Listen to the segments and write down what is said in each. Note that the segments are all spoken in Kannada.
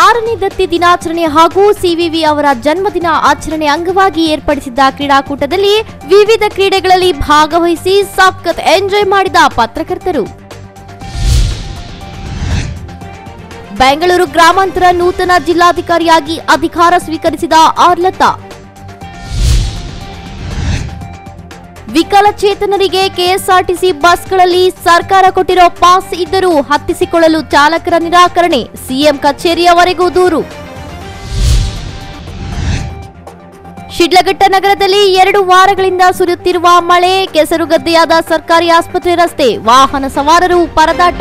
ಆರನೇ ದತ್ತಿ ದಿನಾಚರಣೆ ಹಾಗೂ ಸಿವಿವಿ ಅವರ ಜನ್ಮದಿನ ಆಚರಣೆ ಅಂಗವಾಗಿ ಏರ್ಪಡಿಸಿದ್ದ ಕ್ರೀಡಾಕೂಟದಲ್ಲಿ ವಿವಿಧ ಕ್ರೀಡೆಗಳಲ್ಲಿ ಭಾಗವಹಿಸಿ ಸಖತ್ ಎಂಜಾಯ್ ಮಾಡಿದ ಪತ್ರಕರ್ತರು ಬೆಂಗಳೂರು ಗ್ರಾಮಾಂತರ ನೂತನ ಜಿಲ್ಲಾಧಿಕಾರಿಯಾಗಿ ಅಧಿಕಾರ ಸ್ವೀಕರಿಸಿದ ಆರ್ಲತಾ ವಿಕಲಚೇತನರಿಗೆ ಕೆಎಸ್ಆರ್ಟಿಸಿ ಬಸ್ಗಳಲ್ಲಿ ಸರ್ಕಾರ ಕೊಟ್ಟಿರೋ ಪಾಸ್ ಇದ್ದರೂ ಹತ್ತಿಸಿಕೊಳ್ಳಲು ಚಾಲಕರ ನಿರಾಕರಣೆ ಸಿಎಂ ಕಚೇರಿಯವರೆಗೂ ದೂರು ಶಿಡ್ಲಘಟ್ಟ ನಗರದಲ್ಲಿ ಎರಡು ವಾರಗಳಿಂದ ಸುರಿಯುತ್ತಿರುವ ಮಳೆ ಕೆಸರುಗದ್ದೆಯಾದ ಸರ್ಕಾರಿ ಆಸ್ಪತ್ರೆ ರಸ್ತೆ ವಾಹನ ಸವಾರರು ಪರದಾಟ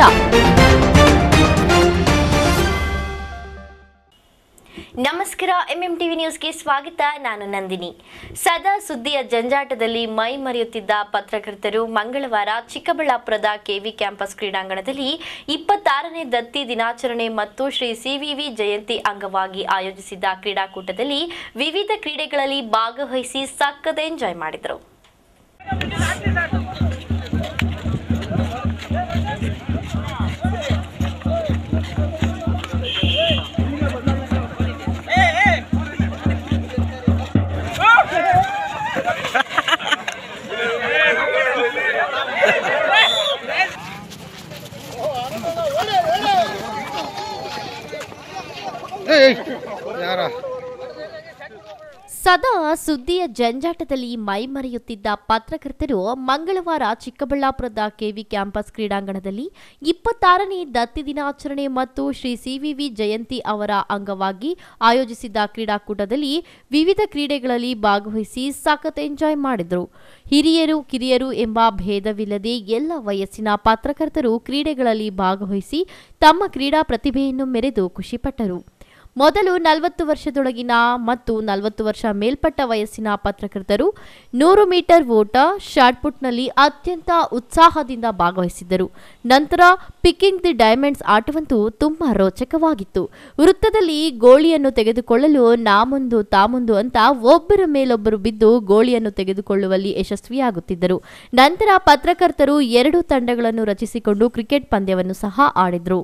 ನಮಸ್ಕಾರ ಎಂಎಂ ಟಿವಿ ನ್ಯೂಸ್ಗೆ ಸ್ವಾಗತ ನಾನು ನಂದಿನಿ ಸದಾ ಸುದ್ದಿಯ ಜಂಜಾಟದಲ್ಲಿ ಮೈ ಮರೆಯುತ್ತಿದ್ದ ಪತ್ರಕರ್ತರು ಮಂಗಳವಾರ ಚಿಕ್ಕಬಳ್ಳಾಪುರದ ಕೆವಿ ಕ್ಯಾಂಪಸ್ ಕ್ರೀಡಾಂಗಣದಲ್ಲಿ ಇಪ್ಪತ್ತಾರನೇ ದತ್ತಿ ದಿನಾಚರಣೆ ಮತ್ತು ಶ್ರೀ ಸಿವಿವಿ ಜಯಂತಿ ಅಂಗವಾಗಿ ಆಯೋಜಿಸಿದ್ದ ಕ್ರೀಡಾಕೂಟದಲ್ಲಿ ವಿವಿಧ ಕ್ರೀಡೆಗಳಲ್ಲಿ ಭಾಗವಹಿಸಿ ಸಖತ್ ಎಂಜಾಯ್ ಮಾಡಿದರು ಏಯ್ ಯಾರ ಸದಾ ಸುದ್ದಿಯ ಜಂಜಾಟದಲ್ಲಿ ಮೈಮರೆಯುತ್ತಿದ್ದ ಪತ್ರಕರ್ತರು ಮಂಗಳವಾರ ಚಿಕ್ಕಬಳ್ಳಾಪುರದ ಕೆವಿ ಕ್ಯಾಂಪಸ್ ಕ್ರೀಡಾಂಗಣದಲ್ಲಿ ಇಪ್ಪತ್ತಾರನೇ ದತ್ತಿ ದಿನಾಚರಣೆ ಮತ್ತು ಶ್ರೀ ಸಿವಿವಿ ಜಯಂತಿ ಅವರ ಅಂಗವಾಗಿ ಆಯೋಜಿಸಿದ್ದ ಕ್ರೀಡಾಕೂಟದಲ್ಲಿ ವಿವಿಧ ಕ್ರೀಡೆಗಳಲ್ಲಿ ಭಾಗವಹಿಸಿ ಸಖತ್ ಎಂಜಾಯ್ ಮಾಡಿದರು ಹಿರಿಯರು ಕಿರಿಯರು ಎಂಬ ಭೇದವಿಲ್ಲದೆ ಎಲ್ಲ ವಯಸ್ಸಿನ ಪತ್ರಕರ್ತರು ಕ್ರೀಡೆಗಳಲ್ಲಿ ಭಾಗವಹಿಸಿ ತಮ್ಮ ಕ್ರೀಡಾ ಪ್ರತಿಭೆಯನ್ನು ಮೆರೆದು ಖುಷಿಪಟ್ಟರು ಮೊದಲು ನಲವತ್ತು ವರ್ಷದೊಳಗಿನ ಮತ್ತು ನಲವತ್ತು ವರ್ಷ ಮೇಲ್ಪಟ್ಟ ವಯಸ್ಸಿನ ಪತ್ರಕರ್ತರು ನೂರು ಮೀಟರ್ ಓಟ ಶಾಟ್ಪುಟ್ನಲ್ಲಿ ಅತ್ಯಂತ ಉತ್ಸಾಹದಿಂದ ಭಾಗವಹಿಸಿದ್ದರು ನಂತರ ಪಿಕ್ಕಿಂಗ್ ದಿ ಡೈಮಂಡ್ಸ್ ಆಟವಂತೂ ತುಂಬಾ ರೋಚಕವಾಗಿತ್ತು ವೃತ್ತದಲ್ಲಿ ಗೋಳಿಯನ್ನು ತೆಗೆದುಕೊಳ್ಳಲು ನಾಮುಂದು ತಾಮುಂದು ಅಂತ ಒಬ್ಬರ ಮೇಲೊಬ್ಬರು ಬಿದ್ದು ಗೋಳಿಯನ್ನು ತೆಗೆದುಕೊಳ್ಳುವಲ್ಲಿ ಯಶಸ್ವಿಯಾಗುತ್ತಿದ್ದರು ನಂತರ ಪತ್ರಕರ್ತರು ಎರಡು ತಂಡಗಳನ್ನು ರಚಿಸಿಕೊಂಡು ಕ್ರಿಕೆಟ್ ಪಂದ್ಯವನ್ನು ಸಹ ಆಡಿದರು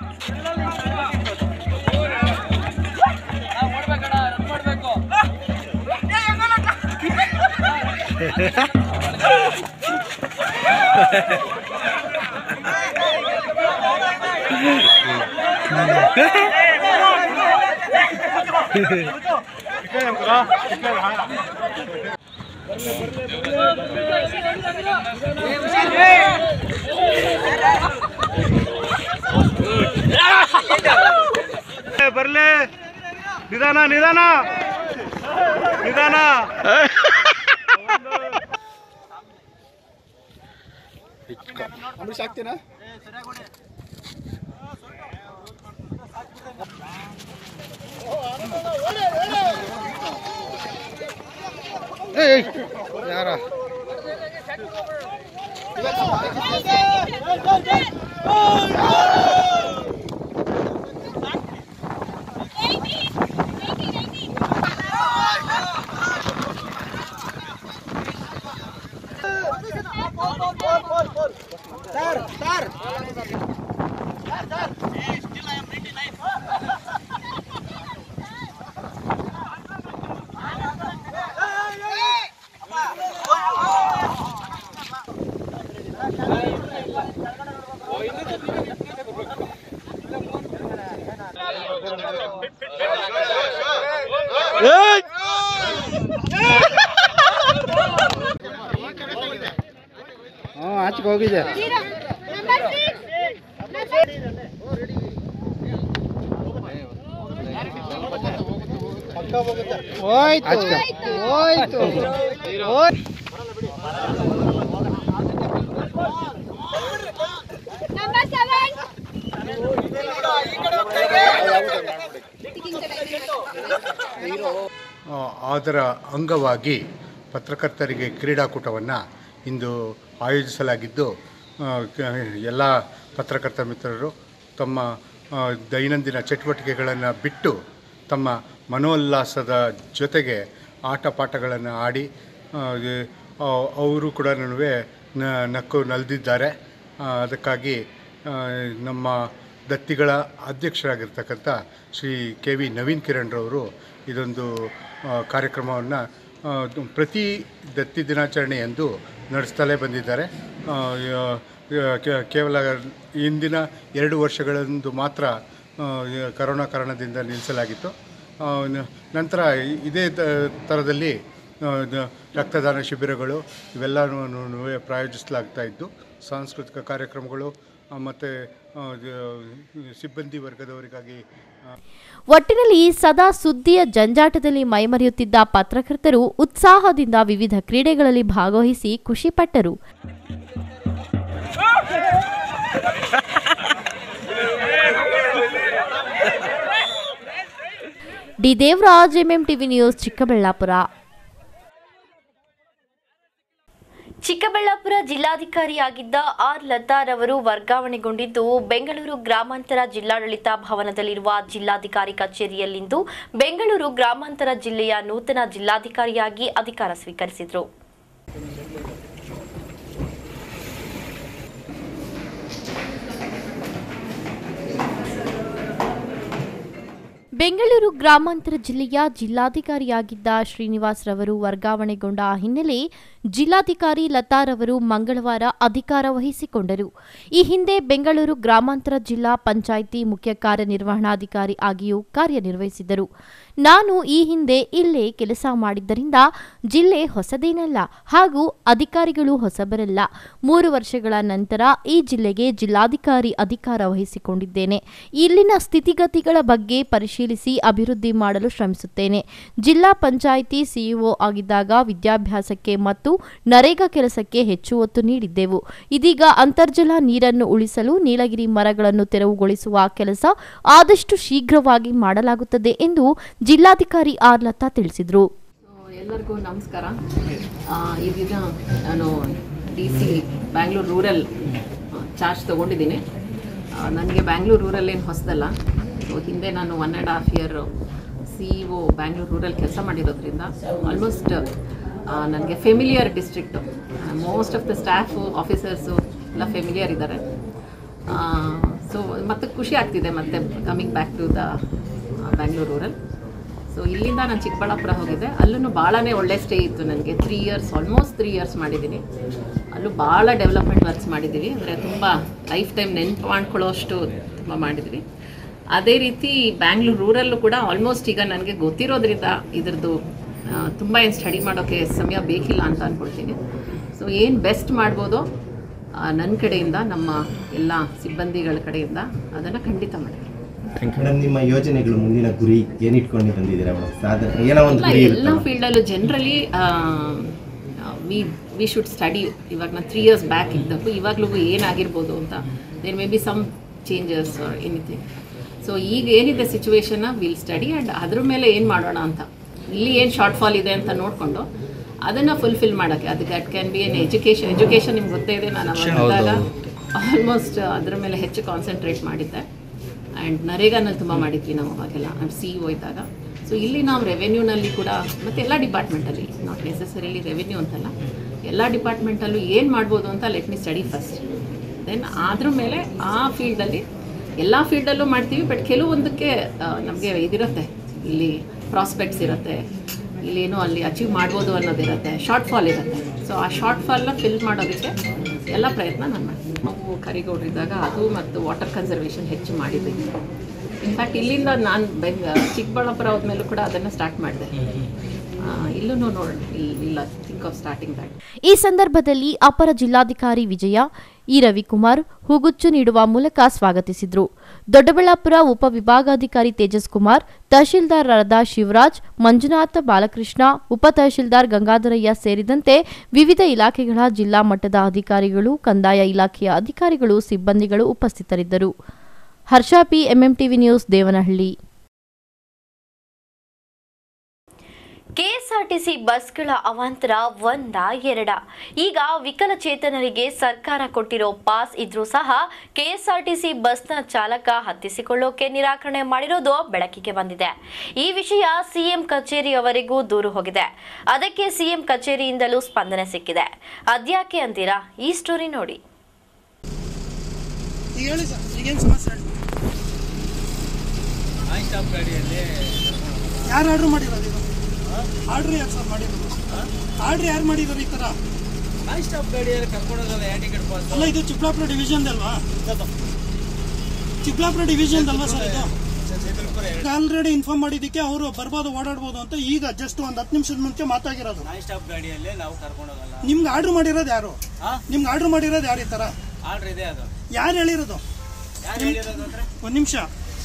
ಬರ್ಲಿ ನಿಧಾನ ನಿಧಾನ ನಿಧಾನ ಏಯ್ ಯಾರ ಹ್ಞೂ ಆಚೆಗೆ ಹೋಗಿದೆ ಹೋಯ್ತು ಹೋಯ್ತು Number seven. ಆ, ಅದರ ಅಂಗವಾಗಿ ಪತ್ರಕರ್ತರಿಗೆ ಕ್ರೀಡಾಕೂಟವನ್ನು ಇಂದು ಆಯೋಜಿಸಲಾಗಿದ್ದು ಆ, ಕ- ಎಲ್ಲ ಪತ್ರಕರ್ತ ಮಿತ್ರರು ತಮ್ಮ ಆ, ದೈನಂದಿನ ಚಟುವಟಿಕೆಗಳನ್ನು ಬಿಟ್ಟು ತಮ್ಮ ಮನೋಲ್ಲಾಸದ ಜೊತೆಗೆ ಆಟ ಪಾಠಗಳನ್ನು ಆಡಿ ಆ, ಈ- ಆ, ಅವರು ಕೂಡ ನಕ್ಕು ನಲಿದಿದ್ದಾರೆ ಆ, ಅದಕ್ಕಾಗಿ ಆ, ನಮ್ಮ ದತ್ತಿಗಳ ಅಧ್ಯಕ್ಷರಾಗಿರ್ತಕ್ಕಂಥ ಶ್ರೀ ಕೆ ವಿ ನವೀನ್ ಕಿರಣ್ರವರು ಇದೊಂದು ಕಾರ್ಯಕ್ರಮವನ್ನು ಪ್ರತಿ ದತ್ತಿ ದಿನಾಚರಣೆಯಂದು ನಡೆಸ್ತಲೇ ಬಂದಿದ್ದಾರೆ ಆ, ಯ- ಯ- ಕೇ- ಕೇವಲ ಇಂದಿನ ಎರಡು ವರ್ಷಗಳಂದು ಮಾತ್ರ ಆ, ಯ- ಕರೋನಾ ಕಾರಣದಿಂದ ನಿಲ್ಲಿಸಲಾಗಿತ್ತು ಆ, ನ- ನಂತರ ಇದೇ ತ- ಥರದಲ್ಲಿ ಆ, ದ- ರಕ್ತದಾನ ಶಿಬಿರಗಳು ಇವೆಲ್ಲನೂ ಪ್ರಾಯೋಜಿಸಲಾಗ್ತಾ ಇದ್ದು ಸಾಂಸ್ಕೃತಿಕ ಕಾರ್ಯಕ್ರಮಗಳು ಮತ್ತು ಸಿಬ್ಬಂದಿ ವರ್ಗದವರಿಗಾಗಿ ಆ, ಒಟ್ಟಿನಲ್ಲಿ ಸದಾ ಸುದ್ದಿಯ ಜಂಜಾಟದಲ್ಲಿ ಮೈಮರೆಯುತ್ತಿದ್ದ ಪತ್ರಕರ್ತರು ಉತ್ಸಾಹದಿಂದ ವಿವಿಧ ಕ್ರೀಡೆಗಳಲ್ಲಿ ಭಾಗವಹಿಸಿ ಖುಷಿಪಟ್ಟರು D Devaraj MM TV news Chikkaballapur Chikkaballapur ಜಿಲ್ಲಾಧಿಕಾರಿಯಾಗಿದ್ದ ಆರ್ ಲತಾರವರು ವರ್ಗಾವಣೆಗೊಂಡಿದ್ದು ಬೆಂಗಳೂರು ಗ್ರಾಮಾಂತರ ಜಿಲ್ಲಾಡಳಿತ ಭವನದಲ್ಲಿರುವ ಜಿಲ್ಲಾಧಿಕಾರಿ ಕಚೇರಿಯಲ್ಲಿಂದು ಬೆಂಗಳೂರು ಗ್ರಾಮಾಂತರ ಜಿಲ್ಲೆಯ ನೂತನ ಜಿಲ್ಲಾಧಿಕಾರಿಯಾಗಿ ಅಧಿಕಾರ ಸ್ವೀಕರಿಸಿದರು ಬೆಂಗಳೂರು ಗ್ರಾಮಾಂತರ ಜಿಲ್ಲೆಯ ಜಿಲ್ಲಾಧಿಕಾರಿಯಾಗಿದ್ದ ಶ್ರೀನಿವಾಸ್ ರವರು ವರ್ಗಾವಣೆಗೊಂಡ ಹಿನ್ನೆಲೆ ಜಿಲ್ಲಾಧಿಕಾರಿ ಲತಾರವರು ಮಂಗಳವಾರ ಅಧಿಕಾರ ವಹಿಸಿಕೊಂಡರು ಈ ಹಿಂದೆ ಬೆಂಗಳೂರು ಗ್ರಾಮಾಂತರ ಜಿಲ್ಲಾ ಪಂಚಾಯಿತಿ ಮುಖ್ಯ ಕಾರ್ಯನಿರ್ವಹಣಾಧಿಕಾರಿ ಆಗಿಯೂ ಕಾರ್ಯನಿರ್ವಹಿಸಿದ್ದರು ನಾನು ಈ ಹಿಂದೆ ಇಲ್ಲೇ ಕೆಲಸ ಮಾಡಿದ್ದರಿಂದ ಜಿಲ್ಲೆ ಹೊಸದೇನಲ್ಲ ಹಾಗೂ ಅಧಿಕಾರಿಗಳು ಹೊಸಬರಲ್ಲ ಮೂರು ವರ್ಷಗಳ ನಂತರ ಈ ಜಿಲ್ಲೆಗೆ ಜಿಲ್ಲಾಧಿಕಾರಿ ಅಧಿಕಾರ ವಹಿಸಿಕೊಂಡಿದ್ದೇನೆ ಇಲ್ಲಿನ ಸ್ಥಿತಿಗತಿಗಳ ಬಗ್ಗೆ ಪರಿಶೀಲಿಸಿ ಅಭಿವೃದ್ಧಿ ಮಾಡಲು ಶ್ರಮಿಸುತ್ತೇನೆ ಜಿಲ್ಲಾ ಪಂಚಾಯಿತಿ ಸಿಇಒ ಆಗಿದ್ದಾಗ ವಿದ್ಯಾಭ್ಯಾಸಕ್ಕೆ ಮತ್ತು ನರೇಗಾ ಕೆಲಸಕ್ಕೆ ಹೆಚ್ಚು ಒತ್ತು ನೀಡಿದ್ದೆವು ಇದೀಗ ಅಂತರ್ಜಲ ನೀರನ್ನು ಉಳಿಸಲು ನೀಲಗಿರಿ ಮರಗಳನ್ನು ತೆರವುಗೊಳಿಸುವ ಕೆಲಸ ಆದಷ್ಟು ಶೀಘ್ರವಾಗಿ ಮಾಡಲಾಗುತ್ತದೆ ಎಂದು ಜಿಲ್ಲಾಧಿಕಾರಿ ಆರ್ ಲತಾ ತಿಳಿಸಿದರು ಎಲ್ಲರಿಗೂ ನಮಸ್ಕಾರ ಆ, ಈ ದಿನ ನಾನು D C Bangalore rural charge ತೊಗೊಂಡಿದ್ದೀನಿ ನನಗೆ ಬ್ಯಾಂಗ್ಳೂರು ರೂರಲ್ ಏನು ಹೊಸದಲ್ಲ ಸೊ ಹಿಂದೆ ನಾನು one and half year C E O Bangalore rural ಕೆಲಸ ಮಾಡಿರೋದ್ರಿಂದ ಆಲ್ಮೋಸ್ಟ್ ನನಗೆ familiar district most of the staff officers ಎಲ್ಲ ಫೆಮಿಲಿಯರ್ ಇದ್ದಾರೆ ಸೊ ಮತ್ತೆ ಖುಷಿ ಆಗ್ತಿದೆ ಮತ್ತೆ coming back to the Bangalore rural so ಇಲ್ಲಿಂದ ನಾನು ಚಿಕ್ಕಬಳ್ಳಾಪುರ ಹೋಗಿದ್ದೆ ಅಲ್ಲೂ ಭಾಳನೇ ಒಳ್ಳೆ ಸ್ಟೇ ಇತ್ತು ನನಗೆ three years almost three years ಮಾಡಿದ್ದೀನಿ ಅಲ್ಲೂ ಭಾಳ ಡೆವಲಪ್ಮೆಂಟ್ ವರ್ಕ್ಸ್ ಮಾಡಿದ್ದೀವಿ ಅಂದರೆ ತುಂಬ ಲೈಫ್ ಟೈಮ್ ನೆನ್ಪು ಮಾಡ್ಕೊಳ್ಳೋಷ್ಟು ತುಂಬ ಮಾಡಿದ್ವಿ ಅದೇ ರೀತಿ ಬ್ಯಾಂಗ್ಳೂರು ರೂರಲ್ಲೂ ಕೂಡ ಆಲ್ಮೋಸ್ಟ್ ಈಗ ನನಗೆ ಗೊತ್ತಿರೋದ್ರಿಂದ ಇದ್ರದ್ದು ತುಂಬ ಏನು ಸ್ಟಡಿ ಮಾಡೋಕ್ಕೆ ಸಮಯ ಬೇಕಿಲ್ಲ ಅಂತ ಅಂದ್ಕೊಳ್ತೀನಿ ಸೊ ಏನು ಬೆಸ್ಟ್ ಮಾಡ್ಬೋದೋ ನನ್ನ ಕಡೆಯಿಂದ ನಮ್ಮ ಎಲ್ಲ ಸಿಬ್ಬಂದಿಗಳ ಕಡೆಯಿಂದ ಅದನ್ನು ಖಂಡಿತ ಮಾಡ್ತೀನಿ ಮೇಡಮ್ ನಿಮ್ಮ ಯೋಜನೆಗಳು ಮುಂದಿನ ಗುರಿ ಏನಿಟ್ಕೊಂಡು ಬಂದಿದ್ದೀರಾ ಮೇಡಮ್ ಸಾಧನೆ ಏನೋ ಒಂದು ಇಲ್ಲ ಗುರಿ ಎಲ್ಲ ಇರುತ್ತೆ ಫೀಲ್ಡಲ್ಲೂ generally we we should study ಇವಾಗ ನಾನು ತ್ರೀ ಇಯರ್ಸ್ ಬ್ಯಾಕ್ ಇದ್ದಕ್ಕೂ ಇವಾಗಲೂ ಏನಾಗಿರ್ಬೋದು ಅಂತ there may be some changes or anything so ಈಗ ಏನಿದೆ ಸಿಚುವೇಶನ್ನ ವಿಲ್ ಸ್ಟಡಿ ಆ್ಯಂಡ್ ಅದ್ರ ಮೇಲೆ ಏನು ಮಾಡೋಣ ಅಂತ ಇಲ್ಲಿ ಏನು ಶಾರ್ಟ್ ಫಾಲ್ ಇದೆ ಅಂತ ನೋಡಿಕೊಂಡು ಅದನ್ನು ಫುಲ್ಫಿಲ್ ಮಾಡೋಕ್ಕೆ ಅದಕ್ಕೆ that can be an education education ನಿಮ್ಗೆ ಗೊತ್ತೇ ಇದೆ ನಾನು ಅವಾಗ ಆಲ್ಮೋಸ್ಟ್ ಅದ್ರ ಮೇಲೆ ಹೆಚ್ಚು ಕಾನ್ಸಂಟ್ರೇಟ್ ಮಾಡಿದ್ದೆ ಆ್ಯಂಡ್ ನರೇಗಾನಲ್ಲಿ ತುಂಬ ಮಾಡಿದ್ವಿ ನಾವು ಅವಾಗೆಲ್ಲ ಸಿ ಇ ಇದ್ದಾಗ ಸೊ ಇಲ್ಲಿ ನಾವು ರೆವೆನ್ಯೂನಲ್ಲಿ ಕೂಡ ಮತ್ತು ಎಲ್ಲ ಡಿಪಾರ್ಟ್ಮೆಂಟಲ್ಲಿ ನಾಟ್ ನೆಸೆಸರಿಲಿ ರೆವೆನ್ಯೂ ಅಂತಲ್ಲ ಎಲ್ಲ ಡಿಪಾರ್ಟ್ಮೆಂಟಲ್ಲೂ ಏನು ಮಾಡ್ಬೋದು ಅಂತ let me study first then ಅದ್ರ ಮೇಲೆ ಆ ಫೀಲ್ಡಲ್ಲಿ ಎಲ್ಲ ಫೀಲ್ಡಲ್ಲೂ ಮಾಡ್ತೀವಿ ಬಟ್ ಕೆಲವೊಂದಕ್ಕೆ ನಮಗೆ ಇದಿರುತ್ತೆ ಇಲ್ಲಿ ಪ್ರಾಸ್ಪೆಕ್ಟ್ಸ್ ಇರುತ್ತೆ ಇಲ್ಲೇನೋ ಅಲ್ಲಿ ಅಚೀವ್ ಮಾಡ್ಬೋದು ಅನ್ನೋದಿರುತ್ತೆ ಶಾರ್ಟ್ ಫಾಲ್ ಇರುತ್ತೆ ಸೊ ಆ ಶಾರ್ಟ್ ಫಾಲ್ನ ಫಿಲ್ ಮಾಡೋದಕ್ಕೆ ಎಲ್ಲ ಪ್ರಯತ್ನ ನಾನು ಮಾಡ್ತೀನಿ ನಾವು ಕರಿಗೌಡ್ರಿದ್ದಾಗ ಅದು ಮತ್ತು ವಾಟರ್ ಕನ್ಸರ್ವೇಷನ್ ಹೆಚ್ಚು ಮಾಡಿದ್ದೀವಿ ಇನ್ಫ್ಯಾಕ್ಟ್ ಇಲ್ಲಿಂದ ನಾನು ಬೆಂಗ ಚಿಕ್ಕಬಳ್ಳಾಪುರ ಹೋದ್ಮೇಲೂ ಕೂಡ ಅದನ್ನು ಸ್ಟಾರ್ಟ್ ಮಾಡಿದೆ ಇಲ್ಲೂ ನೋಡಿ ಇಲ್ಲ ಥಿಂಕ್ ಆಫ್ ಸ್ಟಾರ್ಟಿಂಗ್ ದ್ಯಾಟ್ ಈ ಸಂದರ್ಭದಲ್ಲಿ ಅಪರ ಜಿಲ್ಲಾಧಿಕಾರಿ ವಿಜಯ ಇ ರವಿಕುಮಾರ್ ಹೂಗುಚ್ಚು ನೀಡುವ ಮೂಲಕ ಸ್ವಾಗತಿಸಿದರು ದೊಡ್ಡಬಳ್ಳಾಪುರ ಉಪವಿಭಾಗಾಧಿಕಾರಿ ತೇಜಸ್ ಕುಮಾರ್ ತಹಶೀಲ್ದಾರರಾದ ಶಿವರಾಜ್ ಮಂಜುನಾಥ ಬಾಲಕೃಷ್ಣ ಉಪ ತಹಶೀಲ್ದಾರ್ ಗಂಗಾಧರಯ್ಯ ಸೇರಿದಂತೆ ವಿವಿಧ ಇಲಾಖೆಗಳ ಜಿಲ್ಲಾ ಮಟ್ಟದ ಅಧಿಕಾರಿಗಳು ಕಂದಾಯ ಇಲಾಖೆಯ ಅಧಿಕಾರಿಗಳು ಸಿಬ್ಬಂದಿಗಳು ಉಪಸ್ಥಿತರಿದ್ದರು Harsha P MMTV news Devanahalli KSRTC ಬಸ್ಗಳ ಅವಾಂತರ ಒಂದ ಎರಡ ಈಗ ವಿಕಲಚೇತನರಿಗೆ ಸರ್ಕಾರ ಕೊಟ್ಟಿರೋ ಪಾಸ್ ಇದ್ರೂ ಸಹ ಕೆಎಸ್ಆರ್ಟಿಸಿ ಬಸ್ನ ಚಾಲಕ ಹತ್ತಿಸಿಕೊಳ್ಳೋಕೆ ನಿರಾಕರಣೆ ಮಾಡಿರೋದು ಬೆಳಕಿಗೆ ಬಂದಿದೆ ಈ ವಿಷಯ ಸಿಎಂ ಕಚೇರಿಯವರೆಗೂ ದೂರು ಹೋಗಿದೆ ಅದಕ್ಕೆ ಸಿಎಂ ಕಚೇರಿಯಿಂದಲೂ ಸ್ಪಂದನೆ ಸಿಕ್ಕಿದೆ ಅದ್ಯಾಕೆ ಅಂತೀರಾ ಈ ಸ್ಟೋರಿ ನೋಡಿ ಈಗ ಹೇಳಿ ಸರ್ ಈಗೇನು ಸಮಸ್ಯೆ ಹೇಳಿ ಯಾರು ಆರ್ಡ್ರ್ ಮಾಡಿರೋದು ಇದು ಆರ್ಡ್ರ್ ಯಾರು ಸರ್ ಮಾಡಿರೋದು ಆರ್ಡ್ರ್ ಯಾರು ಮಾಡಿರೋದು ಈ ಥರ ಅಲ್ಲ ಇದು ಚಿಕ್ಕಬಳ್ಳಾಪುರ ಡಿವಿಷನ್ ಅಲ್ವಾ ಚಿಕ್ಕಬಳ್ಳಾಪುರ ಡಿವಿಷನ್ ಅಲ್ವಾ ಸರ್ ಇದು ಆಲ್ರೆಡಿ ಇನ್ಫಾರ್ಮ್ ಮಾಡಿದ್ದಕ್ಕೆ ಅವರು ಬರ್ಬೋದು ಓಡಾಡ್ಬೋದು ಅಂತ ಈಗ ಜಸ್ಟ್ ಒಂದು ಹತ್ತು ನಿಮಿಷದ ಮುಂಚೆ ಮಾತಾಗಿರೋದು ಸ್ಟಾಪ್ ಗಾಡಿಯಲ್ಲಿ ನಾವು ಕರ್ಕೊಂಡೋಗಲ್ಲ ನಿಮ್ಗೆ ಆರ್ಡ್ರ್ ಮಾಡಿರೋದು ಯಾರು ನಿಮ್ಗೆ ಆರ್ಡ್ರ್ ಮಾಡಿರೋದು ಯಾರು ಈ ಥರ ಆರ್ಡರ್ ಇದೆ ಅದು ಯಾರು ಹೇಳಿರೋದು ಯಾರು ಹೇಳಿರೋದು ಅಂದ್ರೆ ಒಂದು ನಿಮಿಷ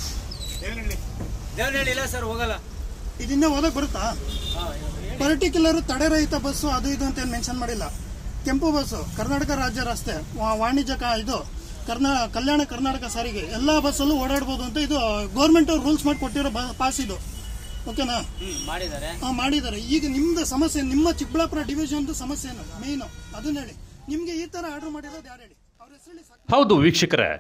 ದೇವನಹಳ್ಳಿ ಇಲ್ಲ ಸರ್ ಹೋಗಲ್ಲ ಇದನ್ನ ಓದಕ್ ಬರುತ್ತಾ ಪರ್ಟಿಕ್ಯುಲರ್ ತಡೆರಹಿತ ಬಸ್ಸು ಅದು ಇದು ಅಂತ ಏನು ಮೆನ್ಷನ್ ಮಾಡಿಲ್ಲ ಕೆಂಪು ಬಸ್ಸು ಕರ್ನಾಟಕ ರಾಜ್ಯ ರಸ್ತೆ ವಾ- ವಾಣಿಜ್ಯ ಕ- ಇದು ಕರ್ನಾ ಕಲ್ಯಾಣ ಕರ್ನಾಟಕ ಸಾರಿಗೆ ಎಲ್ಲ ಬಸ್ಸಲ್ಲೂ ಓಡಾಡ್ಬೋದು ಅಂತ ಇದು ಗೌರ್ಮೆಂಟ್ ರೂಲ್ಸ್ ಮಾಡಿ ಕೊಟ್ಟಿರೋ ಪಾಸ್ ಇದು ಓಕೆನಾ ಹ್ಮ್ ಮಾಡಿದ್ದಾರೆ ಆ, ಮಾಡಿದ್ದಾರೆ ಈಗ ನಿಮ್ದು ಸಮಸ್ಯೆ ನಿಮ್ಮ ಚಿಕ್ಕಬಳ್ಳಾಪುರ ಡಿವಿಷನ್ದು ಸಮಸ್ಯೆ ಏನು ಮೇಯ್ನು ಅದನ್ನ ಹೇಳಿ ನಿಮ್ಗೆ ಈ ತರ ಆರ್ಡರ್ ಮಾಡಿರೋದು ಯಾರು ಹೇಳಿ ಅವ್ರ ಹೆಸರು ಹೇಳಿ ಸಾಕು ಹೌದು ವೀಕ್ಷಕರೇ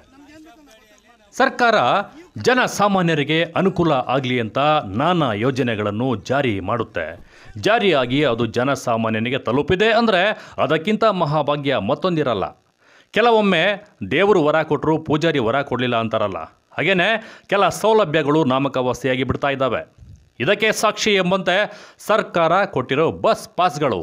ಸರ್ಕಾರ ಜನಸಾಮಾನ್ಯರಿಗೆ ಅನುಕೂಲ ಆಗಲಿ ಅಂತ ನಾನಾ ಯೋಜನೆಗಳನ್ನು ಜಾರಿ ಮಾಡುತ್ತೆ ಜಾರಿಯಾಗಿ ಅದು ಜನಸಾಮಾನ್ಯನಿಗೆ ತಲುಪಿದೆ ಅಂದರೆ ಅದಕ್ಕಿಂತ ಮಹಾಭಾಗ್ಯ ಮತ್ತೊಂದಿರಲ್ಲ ಕೆಲವೊಮ್ಮೆ ದೇವರು ವರ ಕೊಟ್ಟರು ಪೂಜಾರಿ ವರ ಕೊಡಲಿಲ್ಲ ಅಂತಾರಲ್ಲ ಹಾಗೇನೆ ಕೆಲ ಸೌಲಭ್ಯಗಳು ನಾಮಕಾವಸ್ಥೆಯಾಗಿ ಬಿಡ್ತಾ ಇದ್ದಾವೆ ಇದಕ್ಕೆ ಸಾಕ್ಷಿ ಎಂಬಂತೆ ಸರ್ಕಾರ ಕೊಟ್ಟಿರೋ ಬಸ್ ಪಾಸ್ಗಳು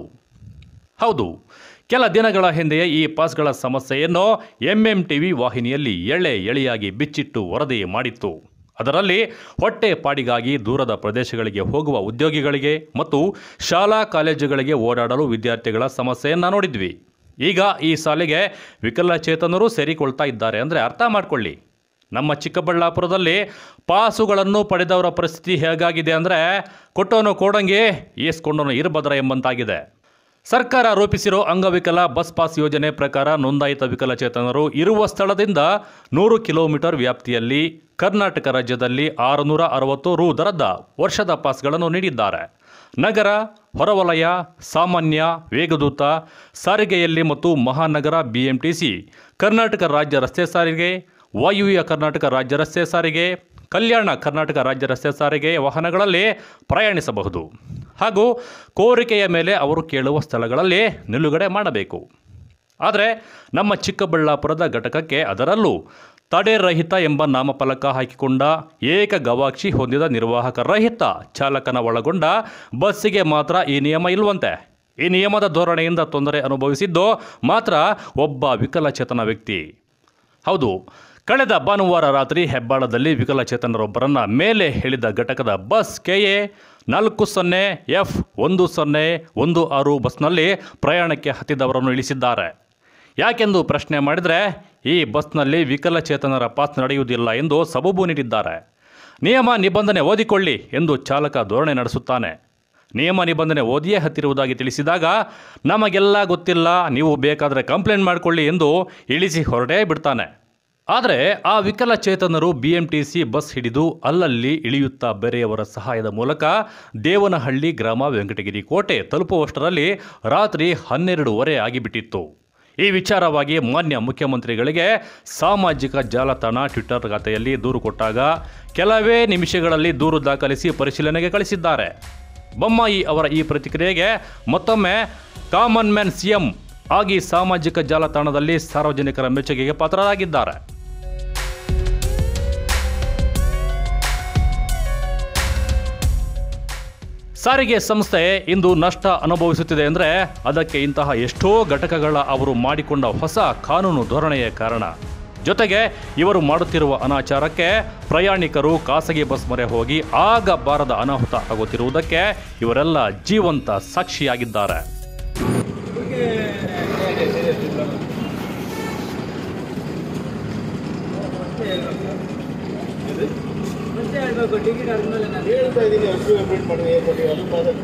ಹೌದು ಕೆಲ ದಿನಗಳ ಹಿಂದೆಯೇ ಈ ಪಾಸ್ಗಳ ಸಮಸ್ಯೆಯನ್ನು ಎಂಎಂ ಟಿವಿ ವಾಹಿನಿಯಲ್ಲಿ ಎಳೆ ಎಳೆಯಾಗಿ ಬಿಚ್ಚಿಟ್ಟು ವರದಿ ಮಾಡಿತ್ತು ಅದರಲ್ಲಿ ಹೊಟ್ಟೆ ಪಾಡಿಗಾಗಿ ದೂರದ ಪ್ರದೇಶಗಳಿಗೆ ಹೋಗುವ ಉದ್ಯೋಗಿಗಳಿಗೆ ಮತ್ತು ಶಾಲಾ ಕಾಲೇಜುಗಳಿಗೆ ಓಡಾಡಲು ವಿದ್ಯಾರ್ಥಿಗಳ ಸಮಸ್ಯೆಯನ್ನು ನೋಡಿದ್ವಿ ಈಗ ಈ ಸಾಲಿಗೆ ವಿಕಲಚೇತನರು ಸೇರಿಕೊಳ್ತಾ ಇದ್ದಾರೆ ಅಂದರೆ ಅರ್ಥ ಮಾಡ್ಕೊಳ್ಳಿ ನಮ್ಮ ಚಿಕ್ಕಬಳ್ಳಾಪುರದಲ್ಲಿ ಪಾಸುಗಳನ್ನು ಪಡೆದವರ ಪರಿಸ್ಥಿತಿ ಹೇಗಾಗಿದೆ ಅಂದರೆ ಕೊಟ್ಟವನು ಕೋಡಂಗೆ ಈಸ್ಕೊಂಡವನು ಇರಬದ್ರ ಎಂಬಂತಾಗಿದೆ ಸರ್ಕಾರ ರೂಪಿಸಿರೋ ಅಂಗವಿಕಲ ಬಸ್ ಪಾಸ್ ಯೋಜನೆ ಪ್ರಕಾರ ನೋಂದಾಯಿತ ವಿಕಲಚೇತನರು ಇರುವ ಸ್ಥಳದಿಂದ ನೂರು ಕಿಲೋಮೀಟರ್ ವ್ಯಾಪ್ತಿಯಲ್ಲಿ ಕರ್ನಾಟಕ ರಾಜ್ಯದಲ್ಲಿ ಆರುನೂರ ಅರವತ್ತು ರು ದರದ ವರ್ಷದ ಪಾಸ್ಗಳನ್ನು ನೀಡಿದ್ದಾರೆ ನಗರ ಹೊರವಲಯ ಸಾಮಾನ್ಯ ವೇಗದೂತ ಸಾರಿಗೆಯಲ್ಲಿ ಮತ್ತು ಮಹಾನಗರ ಬಿಎಂಟಿಸಿ ಕರ್ನಾಟಕ ರಾಜ್ಯ ರಸ್ತೆ ಸಾರಿಗೆ ವಾಯುವ್ಯ ಕರ್ನಾಟಕ ರಾಜ್ಯ ರಸ್ತೆ ಸಾರಿಗೆ ಕಲ್ಯಾಣ ಕರ್ನಾಟಕ ರಾಜ್ಯ ರಸ್ತೆ ಸಾರಿಗೆ ವಾಹನಗಳಲ್ಲಿ ಪ್ರಯಾಣಿಸಬಹುದು ಹಾಗೂ ಕೋರಿಕೆಯ ಮೇಲೆ ಅವರು ಕೇಳುವ ಸ್ಥಳಗಳಲ್ಲಿ ನಿಲುಗಡೆ ಮಾಡಬೇಕು ಆದರೆ ನಮ್ಮ ಚಿಕ್ಕಬಳ್ಳಾಪುರದ ಘಟಕಕ್ಕೆ ಅದರಲ್ಲೂ ತಡೆರಹಿತ ಎಂಬ ನಾಮಫಲಕ ಹಾಕಿಕೊಂಡ ಏಕ ಗವಾಕ್ಷಿ ಹೊಂದಿದ ನಿರ್ವಾಹಕ ರಹಿತ ಚಾಲಕನ ಒಳಗೊಂಡ ಬಸ್ಸಿಗೆ ಮಾತ್ರ ಈ ನಿಯಮ ಇಲ್ವಂತೆ ಈ ನಿಯಮದ ಧೋರಣೆಯಿಂದ ತೊಂದರೆ ಅನುಭವಿಸಿದ್ದು ಮಾತ್ರ ಒಬ್ಬ ವಿಕಲಚೇತನ ವ್ಯಕ್ತಿ ಹೌದು ಕಳೆದ ಭಾನುವಾರ ರಾತ್ರಿ ಹೆಬ್ಬಾಳದಲ್ಲಿ ವಿಕಲಚೇತನರೊಬ್ಬರನ್ನ ಮೇಲೆ ಹೇಳಿದ ಘಟಕದ ಬಸ್ ಕೆಎ ನಾಲ್ಕು ಸೊನ್ನೆ ಎಫ್ ಒಂದು ಸೊನ್ನೆ ಒಂದು ಆರು ಬಸ್ನಲ್ಲಿ ಪ್ರಯಾಣಕ್ಕೆ ಹತ್ತಿದವರನ್ನು ಇಳಿಸಿದ್ದಾರೆ ಯಾಕೆಂದು ಪ್ರಶ್ನೆ ಮಾಡಿದರೆ ಈ ಬಸ್ನಲ್ಲಿ ವಿಕಲಚೇತನರ ಪಾಸ್ ನಡೆಯುವುದಿಲ್ಲ ಎಂದು ಸಬೂಬು ನೀಡಿದ್ದಾರೆ ನಿಯಮ ನಿಬಂಧನೆ ಓದಿಕೊಳ್ಳಿ ಎಂದು ಚಾಲಕ ಧೋರಣೆ ನಡೆಸುತ್ತಾನೆ ನಿಯಮ ನಿಬಂಧನೆ ಓದಿಯೇ ಹತ್ತಿರುವುದಾಗಿ ತಿಳಿಸಿದಾಗ ನಮಗೆಲ್ಲ ಗೊತ್ತಿಲ್ಲ ನೀವು ಬೇಕಾದರೆ ಕಂಪ್ಲೇಂಟ್ ಮಾಡಿಕೊಳ್ಳಿ ಎಂದು ಇಳಿಸಿ ಹೊರಟೇ ಬಿಡ್ತಾನೆ ಆದರೆ ಆ ವಿಕಲಚೇತನರು B M T C bus ಹಿಡಿದು ಅಲ್ಲಲ್ಲಿ ಇಳಿಯುತ್ತಾ ಬೇರೆಯವರ ಸಹಾಯದ ಮೂಲಕ ದೇವನಹಳ್ಳಿ ಗ್ರಾಮ ವೆಂಕಟಗಿರಿ ಕೋಟೆ ತಲುಪುವಷ್ಟರಲ್ಲಿ ರಾತ್ರಿ ಹನ್ನೆರಡೂವರೆ ಆಗಿಬಿಟ್ಟಿತ್ತು ಈ ವಿಚಾರವಾಗಿ ಮಾನ್ಯ ಮುಖ್ಯಮಂತ್ರಿಗಳಿಗೆ ಸಾಮಾಜಿಕ ಜಾಲತಾಣ ಟ್ವಿಟ್ಟರ್ ಖಾತೆಯಲ್ಲಿ ದೂರು ಕೊಟ್ಟಾಗ ಕೆಲವೇ ನಿಮಿಷಗಳಲ್ಲಿ ದೂರು ದಾಖಲಿಸಿ ಪರಿಶೀಲನೆಗೆ ಕಳಿಸಿದ್ದಾರೆ ಬೊಮ್ಮಾಯಿ ಅವರ ಈ ಪ್ರತಿಕ್ರಿಯೆಗೆ ಮತ್ತೊಮ್ಮೆ ಕಾಮನ್ ಮ್ಯಾನ್ ಸಿಎಂ ಆಗಿ ಸಾಮಾಜಿಕ ಜಾಲತಾಣದಲ್ಲಿ ಸಾರ್ವಜನಿಕರ ಮೆಚ್ಚುಗೆಗೆ ಪಾತ್ರರಾಗಿದ್ದಾರೆ ಸಾರಿಗೆ ಸಂಸ್ಥೆ ಇಂದು ನಷ್ಟ ಅನುಭವಿಸುತ್ತಿದೆ ಅಂದರೆ ಅದಕ್ಕೆ ಇಂತಹ ಎಷ್ಟೋ ಘಟಕಗಳ ಅವರು ಮಾಡಿಕೊಂಡ ಹೊಸ ಕಾನೂನು ಧೋರಣೆಯೇ ಕಾರಣ ಜೊತೆಗೆ ಇವರು ಮಾಡುತ್ತಿರುವ ಅನಾಚಾರಕ್ಕೆ ಪ್ರಯಾಣಿಕರು ಖಾಸಗಿ ಬಸ್ ಮೊರೆ ಹೋಗಿ ಆಗ ಬಾರದ ಅನಾಹುತ ಆಗುತ್ತಿರುವುದಕ್ಕೆ ಇವರೆಲ್ಲ ಜೀವಂತ ಸಾಕ್ಷಿಯಾಗಿದ್ದಾರೆ ಮತ್ತೆ ಹೇಳ್ಬೇಕು ಟಿಕೆಟ್ ಆದ್ಮೇಲೆ ನಾನು ಹೇಳ್ತಾ ಇದ್ದೀನಿ ಅಷ್ಟು ಅಪ್ಡೇಟ್ ಮಾಡಿ ಏರ್ಪಡಿ ಅದು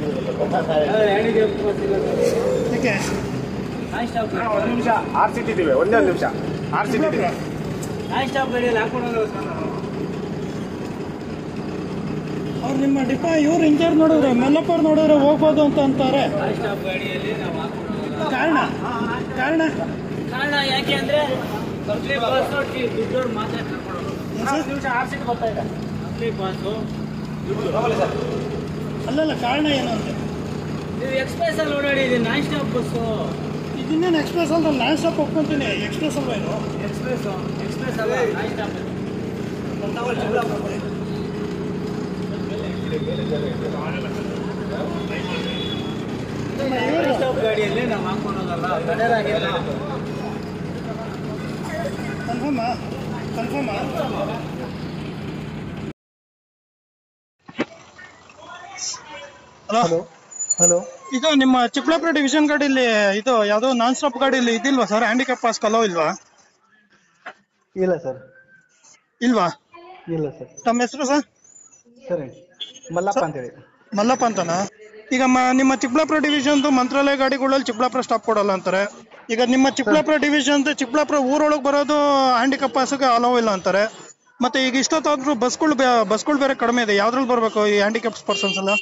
ಯಾಕೆ ನಾನ್ ಸ್ಟಾಪ್ ಒಂದು ನಿಮಿಷ ಆರ್ ಸಿಟ್ ಇದ್ದೀವಿ ಒಂದೇ ಒಂದು ನಿಮಿಷ ಆರ್ ಸಿಟ್ ಇದ್ದೀವಿ ನಾನ್ ಸ್ಟಾಪ್ ಗಾಡಿಯಲ್ಲಿ ಹಾಕೊಂಡು ಹೋಗೋದು ಅವ್ರು ನಿಮ್ಮ ಡಿಪಾ ಇವ್ರು ಇಂಚಾರ್ಜ್ ನೋಡಿದ್ರೆ ಮಲ್ಲಪ್ಪ ಅವ್ರು ನೋಡಿದ್ರೆ ಹೋಗ್ಬೋದು ಅಂತ ಅಂತಾರೆ ನಾನ್ ಸ್ಟಾಪ್ ಗಾಡಿಯಲ್ಲಿ ನಾವು ಹಾಕೊಂಡು ಹೋಗಲ್ಲ ಕಾರಣ ಕಾರಣ ಕಾರಣ ಯಾಕೆ ಅಂದ್ರೆ ಪಬ್ಲಿಕ್ ಬಸ್ ದುಡ್ಡವ್ರು ಮಾತ್ರ ಕರ್ಕೊಂಡು ಹೋಗೋದು ನಿಮಿಷ ಆರ್ ಸೀಟ್ ಬರ್ತಾ ಇದೆ ಪಬ್ಲಿಕ್ ಬಸ್ಸು ಅಲ್ಲಲ್ಲ ಕಾರಣ ಏನು ಅಂತ ನೀವು ಎಕ್ಸ್ಪ್ರೆಸ್ ಅಲ್ಲಿ ಓಡಾಡಿದ್ರಿ ನಾನ್ ಸ್ಟಾಪ್ ಬಸ್ಸು ಇದನ್ನೇನು ಎಕ್ಸ್ಪ್ರೆಸ್ ಅಲ್ಲ ನಾನು ಸ್ಟಾಪ್ ಒಪ್ಕೊಂತೀನಿ ಎಕ್ಸ್ಪ್ರೆಸ್ ಅಲ್ವಾ ಇದು ಎಕ್ಸ್ಪ್ರೆಸ್ ಎಕ್ಸ್ಪ್ರೆಸ್ ಅಲ್ಲ ನಾನ್ ಸ್ಟಾಪ್ ಗಾಡಿಯಲ್ಲಿ ನಾವು ಹಾಕೊಳೋದಲ್ಲ ತಡೆರಾಗಿಲ್ಲ ಕನ್ಫರ್ಮಾ ಕನ್ಫರ್ಮಾ ಹಲೋ ಹಲೋ ಇದು ನಿಮ್ಮ ಚಿಕ್ಕಬಳ್ಳಾಪುರ ಡಿವಿಷನ್ ಗಾಡಿಯಲ್ಲಿ ಇದು ಯಾವುದೋ ನಾನ್ ಸ್ಟಾಪ್ ಗಾಡಿಯಲ್ಲಿ ಇದಿಲ್ವಾ ಸರ್ ಹ್ಯಾಂಡಿಕ್ಯಾಪ್ ಪಾಸ್ ಕಲೋ ಇಲ್ವಾ ಇಲ್ಲ ಸರ್ ಇಲ್ವಾ ಇಲ್ಲ ಸರ್ ತಮ್ಮ ಹೆಸರು ಸರ್ ಸರಿ ಮಲ್ಲಪ್ಪ ಅಂತೇಳಿ ಮಲ್ಲಪ್ಪ ಅಂತನಾ ಈಗ ಮ- ನಿಮ್ಮ ಚಿಕ್ಕಬಳ್ಳಾಪುರ ಡಿವಿಷನ್ದು ಮಂತ್ರಾಲಯ ಗಾಡಿಗಳಲ್ಲಿ ಚಿಕ್ಕಬಳ್ಳಾಪುರ ಸ್ಟಾಪ್ ಕೊಡಲ್ಲ ಅಂತಾರೆ ಈಗ ನಿಮ್ಮ ಚಿಕ್ಕಬಳ್ಳಾಪುರ ಡಿವಿಷನ್ ಚಿಕ್ಕಬಳ್ಳಾಪುರ ಊರೊಳಗೆ ಬರೋದು ಹ್ಯಾಂಡಿಕ್ಯಾಪ್ ಪಾಸ್ಗೆ ಅಲೋ ಇಲ್ಲ ಅಂತಾರೆ ಮತ್ತೆ ಈಗ ಇಷ್ಟೊತ್ತಾದ್ರೂ ಬಸ್ಗಳು ಬಸ್ಗಳು ಬೇರೆ ಕಡಿಮೆ ಇದೆ ಯಾವ್ದ್ರಲ್ಲಿ ಬರಬೇಕು ಈ ಹ್ಯಾಂಡಿಕ್ಯಾಪ್ ಪರ್ಸನ್ಸ್ ಎಲ್ಲ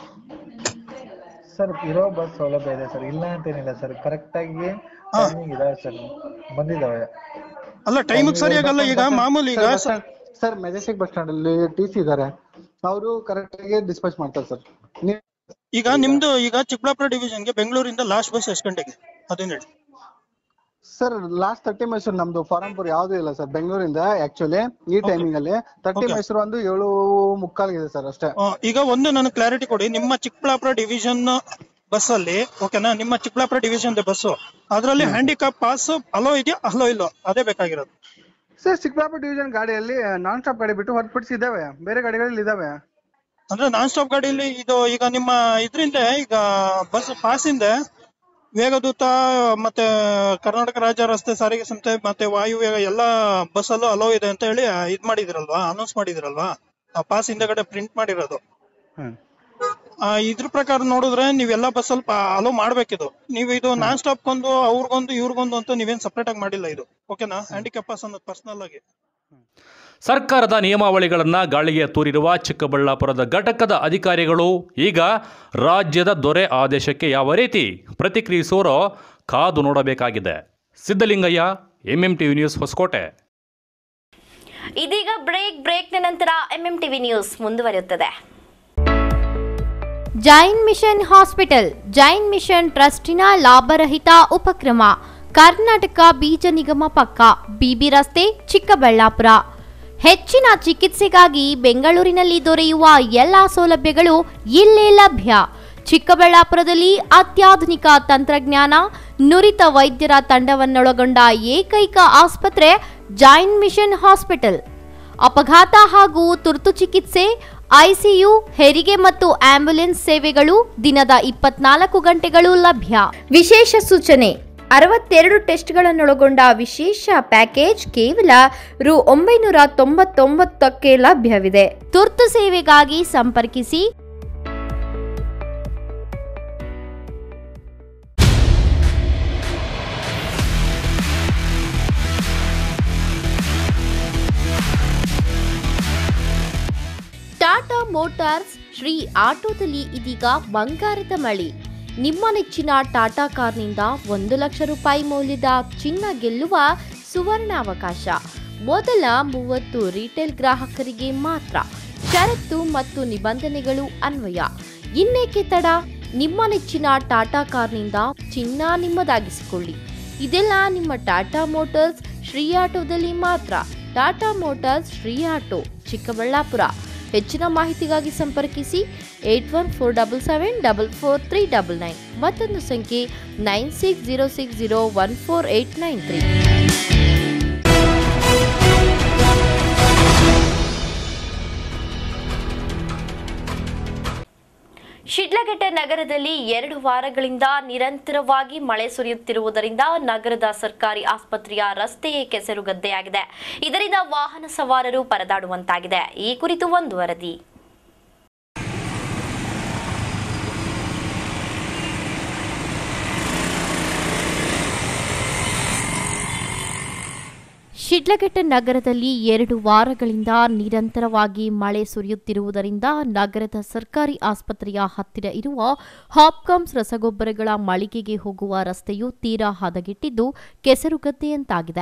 ಸರ್ ಇರೋ ಬಸ್ ಸೌಲಭ್ಯ ಇದೆ ಸರ್ ಇಲ್ಲ ಅಂತೇನಿಲ್ಲ ಸರ್ ಕರೆಕ್ಟ್ ಆಗಿ ಟೈಮಿಂಗ್ ಇದಾವೆ ಸರ್ ಬಂದಿದ್ದಾವೆ ಅಲ್ಲ ಟೈಮಿಗೆ ಸರಿಯಾಗಲ್ಲ ಈಗ ಮಾಮೂಲಿ ಈಗ ಸ- ಸರ್ ಮೆಜೆಸ್ಟಿಕ್ ಬಸ್ ಸ್ಟ್ಯಾಂಡ್ ಅಲ್ಲಿ ಟಿ ಸಿ ಇದಾರೆ ಅವರು ಕರೆಕ್ಟ್ ಆಗಿ ಡಿಸ್ಪ್ಯಾಚ್ ಮಾಡ್ತಾರೆ ಸರ್ ಈಗ ನಿಮ್ದು ಈಗ ಚಿಕ್ಕಬಳ್ಳಾಪುರ ಡಿವಿಷನ್ಗೆ ಬೆಂಗಳೂರಿಂದ ಲಾಸ್ಟ್ ಬಸ್ ಎಷ್ಟು ಗಂಟೆಗೆ ಅದನ್ನ ಹೇಳಿ ಸರ್ ಲಾಸ್ಟ್ ತರ್ಟಿ ಮೈಸೂರು ನಮ್ದು ಫಾರಂಪುರ್ ಯಾವ್ದು ಇಲ್ಲ ಸರ್ ಬೆಂಗಳೂರಿಂದ ಆಕ್ಚುಲಿ ಈ ಟೈಮಿಂಗ್ ಅಲ್ಲಿ ತರ್ಟಿ Okay. ಮೈಸೂರು ಒಂದು ಏಳು ಮುಕ್ಕಾಲ್ಗಿದೆ ಸರ್ ಅಷ್ಟೇ ಆ, ಈಗ ಒಂದು ನನಗೆ ಕ್ಲಾರಿಟಿ ಕೊಡಿ ನಿಮ್ಮ ಚಿಕ್ಕಬಳ್ಳಾಪುರ ಡಿವಿಷನ್ ಬಸ್ ಅಲ್ಲಿ ಓಕೆನಾ ನಿಮ್ಮ ಚಿಕ್ಕಬಳ್ಳಾಪುರ ಡಿವಿಷನ್ ಬಸ್ಸು ಅದರಲ್ಲಿ ಹ್ಯಾಂಡಿಕ್ಯಾಪ್ ಪಾಸ್ ಅಲೋ ಇದೆಯಾ ಅಲೋ ಇಲ್ಲೋ ಅದೇ ಬೇಕಾಗಿರೋದು ಸರ್ ಚಿಕ್ಕಬಳ್ಳಾಪುರ ಡಿವಿಷನ್ ಗಾಡಿಯಲ್ಲಿ ನಾನ್ ಸ್ಟಾಪ್ ಗಾಡಿ ಬಿಟ್ಟು ಹೊರತುಪಡಿಸಿ ಇದಾವೆ ಬೇರೆ ಗಾಡಿಗಳಲ್ಲಿ ಇದಾವೆ ಅಂದ್ರೆ ನಾನ್ ಸ್ಟಾಪ್ ಗಾಡಿಯಲ್ಲಿ ಇದು ಈಗ ನಿಮ್ಮ ಇದ್ರಿಂದ ಈಗ ಬಸ್ ಪಾಸಿಂದ ವೇಗದೂತ ಮತ್ತೆ ಕರ್ನಾಟಕ ರಾಜ್ಯ ರಸ್ತೆ ಸಾರಿಗೆ ಸಂಸ್ಥೆ ಮತ್ತೆ ವಾಯುವೇಗ ಎಲ್ಲ ಬಸ್ ಅಲ್ಲೂ ಅಲೋ ಇದೆ ಅಂತ ಹೇಳಿ ಇದ್ ಮಾಡಿದಿರಲ್ವಾ ಅನೌನ್ಸ್ ಮಾಡಿದಿರಲ್ವಾ ಆ ಪಾಸ್ ಹಿಂದಗಡೆ ಪ್ರಿಂಟ್ ಮಾಡಿರೋದು ಹ್ಮ್ ಆ, ಇದ್ರ ಪ್ರಕಾರ ನೋಡಿದ್ರೆ ನೀವೆಲ್ಲ ಬಸ್ ಸ್ವಲ್ಪ ಅಲೋ ಮಾಡ್ಬೇಕಿದು ನೀವು ಇದು ನಾನ್ ಸ್ಟಾಪ್ ಗೊಂದು ಅವ್ರಿಗೊಂದು ಇವ್ರಿಗೊಂದು ಅಂತ ನೀವೇನ್ ಸಪರೇಟ್ ಆಗಿ ಮಾಡಿಲ್ಲ ಇದು ಓಕೆನಾ ಹ್ಯಾಂಡಿಕ್ಯಾಪ್ ಪಾಸ್ ಅನ್ನೋದು ಪರ್ಸನಲ್ ಆಗಿ ಸರ್ಕಾರದ ನಿಯಮಾವಳಿಗಳನ್ನು ಗಾಳಿಗೆ ತೂರಿರುವ ಚಿಕ್ಕಬಳ್ಳಾಪುರದ ಘಟಕದ ಅಧಿಕಾರಿಗಳು ಈಗ ರಾಜ್ಯದ ದೊರೆ ಆದೇಶಕ್ಕೆ ಯಾವ ರೀತಿ ಪ್ರತಿಕ್ರಿಯಿಸೋರೋ ಕಾದು ನೋಡಬೇಕಾಗಿದೆ Siddalingaiah MM TV news Hoskote ಇದೀಗ ಬ್ರೇಕ್ ಬ್ರೇಕ್ನ ನಂತರ ಎಂಎಂ ಟಿವಿ ನ್ಯೂಸ್ ಮುಂದುವರಿಯುತ್ತದೆ Jain mission hospital Jain mission ಟ್ರಸ್ಟಿನ ಲಾಭರಹಿತ ಉಪಕ್ರಮ ಕರ್ನಾಟಕ ಬೀಜ ನಿಗಮ ಪಕ್ಕ ಬಿಬಿ ರಸ್ತೆ ಚಿಕ್ಕಬಳ್ಳಾಪುರ ಹೆಚ್ಚಿನ ಚಿಕಿತ್ಸೆಗಾಗಿ ಬೆಂಗಳೂರಿನಲ್ಲಿ ದೊರೆಯುವ ಎಲ್ಲ ಸೌಲಭ್ಯಗಳು ಇಲ್ಲೇ ಲಭ್ಯ ಚಿಕ್ಕಬಳ್ಳಾಪುರದಲ್ಲಿ ಅತ್ಯಾಧುನಿಕ ತಂತ್ರಜ್ಞಾನ ನುರಿತ ವೈದ್ಯರ ತಂಡವನ್ನೊಳಗೊಂಡ ಏಕೈಕ ಆಸ್ಪತ್ರೆ ಜೈನ್ ಮಿಷನ್ ಹಾಸ್ಪಿಟಲ್ ಅಪಘಾತ ಹಾಗೂ ತುರ್ತು ಚಿಕಿತ್ಸೆ ಐಸಿಯು ಹೆರಿಗೆ ಮತ್ತು ಆಂಬ್ಯುಲೆನ್ಸ್ ಸೇವೆಗಳು ದಿನದ ಇಪ್ಪತ್ನಾಲ್ಕು ಗಂಟೆಗಳು ಲಭ್ಯ ವಿಶೇಷ ಸೂಚನೆ ಅರವತ್ತೆರಡು ಟೆಸ್ಟ್ಗಳನ್ನೊಳಗೊಂಡ ವಿಶೇಷ ಪ್ಯಾಕೇಜ್ ಕೇವಲ ರು ಒಂಬೈನೂರ ತೊಂಬತ್ತೊಂಬತ್ತಕ್ಕೆ ಲಭ್ಯವಿದೆ ತುರ್ತು ಸೇವೆಗಾಗಿ ಸಂಪರ್ಕಿಸಿ ಟಾಟಾ ಮೋಟಾರ್ಸ್ ಶ್ರೀ ಆಟೋದಲ್ಲಿ ಇದೀಗ ಬಂಗಾರದ ಮಳಿ ನಿಮ್ಮ ನೆಚ್ಚಿನ ಟಾಟಾ ಕಾರ್ನಿಂದ ಒಂದು ಲಕ್ಷ ರೂಪಾಯಿ ಮೌಲ್ಯದ ಚಿನ್ನ ಗೆಲ್ಲುವ ಸುವರ್ಣಾವಕಾಶ ಮೊದಲ ಮೂವತ್ತು ರಿಟೇಲ್ ಗ್ರಾಹಕರಿಗೆ ಮಾತ್ರ ಷರತ್ತು ಮತ್ತು ನಿಬಂಧನೆಗಳು ಅನ್ವಯ ಇನ್ನೇಕೆ ತಡ ನಿಮ್ಮ ನೆಚ್ಚಿನ ಟಾಟಾ ಕಾರ್ನಿಂದ ಚಿನ್ನ ನಿಮ್ಮದಾಗಿಸಿಕೊಳ್ಳಿ ಇದೆಲ್ಲ ನಿಮ್ಮ ಟಾಟಾ ಮೋಟಾರ್ಸ್ ಶ್ರೀ ಆಟೋದಲ್ಲಿ ಮಾತ್ರ ಟಾಟಾ ಮೋಟಾರ್ಸ್ ಶ್ರೀ ಆಟೋ ಚಿಕ್ಕಬಳ್ಳಾಪುರ ಹೆಚ್ಚಿನ ಮಾಹಿತಿಗಾಗಿ ಸಂಪರ್ಕಿಸಿ eight one four double seven double four three double nine ಮತ್ತೊಂದು ಸಂಖ್ಯೆ nine six zero six zero one four eight nine three Sidlaghatta ನಗರದಲ್ಲಿ ಎರಡು ವಾರಗಳಿಂದ ನಿರಂತರವಾಗಿ ಮಳೆ ಸುರಿಯುತ್ತಿರುವುದರಿಂದ ನಗರದ ಸರ್ಕಾರಿ ಆಸ್ಪತ್ರೆಯ ರಸ್ತೆಯೇ ಕೆಸರುಗದ್ದೆಯಾಗಿದೆ ಇದರಿಂದ ವಾಹನ ಸವಾರರು ಪರದಾಡುವಂತಾಗಿದೆ ಈ ಕುರಿತು ಒಂದು ವರದಿ ಶಿಡ್ಲಘಟ್ಟ ನಗರದಲ್ಲಿ ಎರಡು ವಾರಗಳಿಂದ ನಿರಂತರವಾಗಿ ಮಳೆ ಸುರಿಯುತ್ತಿರುವುದರಿಂದ ನಗರದ ಸರ್ಕಾರಿ ಆಸ್ಪತ್ರೆಯ ಹತ್ತಿರ ಇರುವ ಹಾಪ್ಕಾಮ್ಸ್ ರಸಗೊಬ್ಬರಗಳ ಮಳಿಗೆಗೆ ಹೋಗುವ ರಸ್ತೆಯು ತೀರಾ ಹದಗೆಟ್ಟಿದ್ದು ಕೆಸರುಗದ್ದೆಯಂತಾಗಿದೆ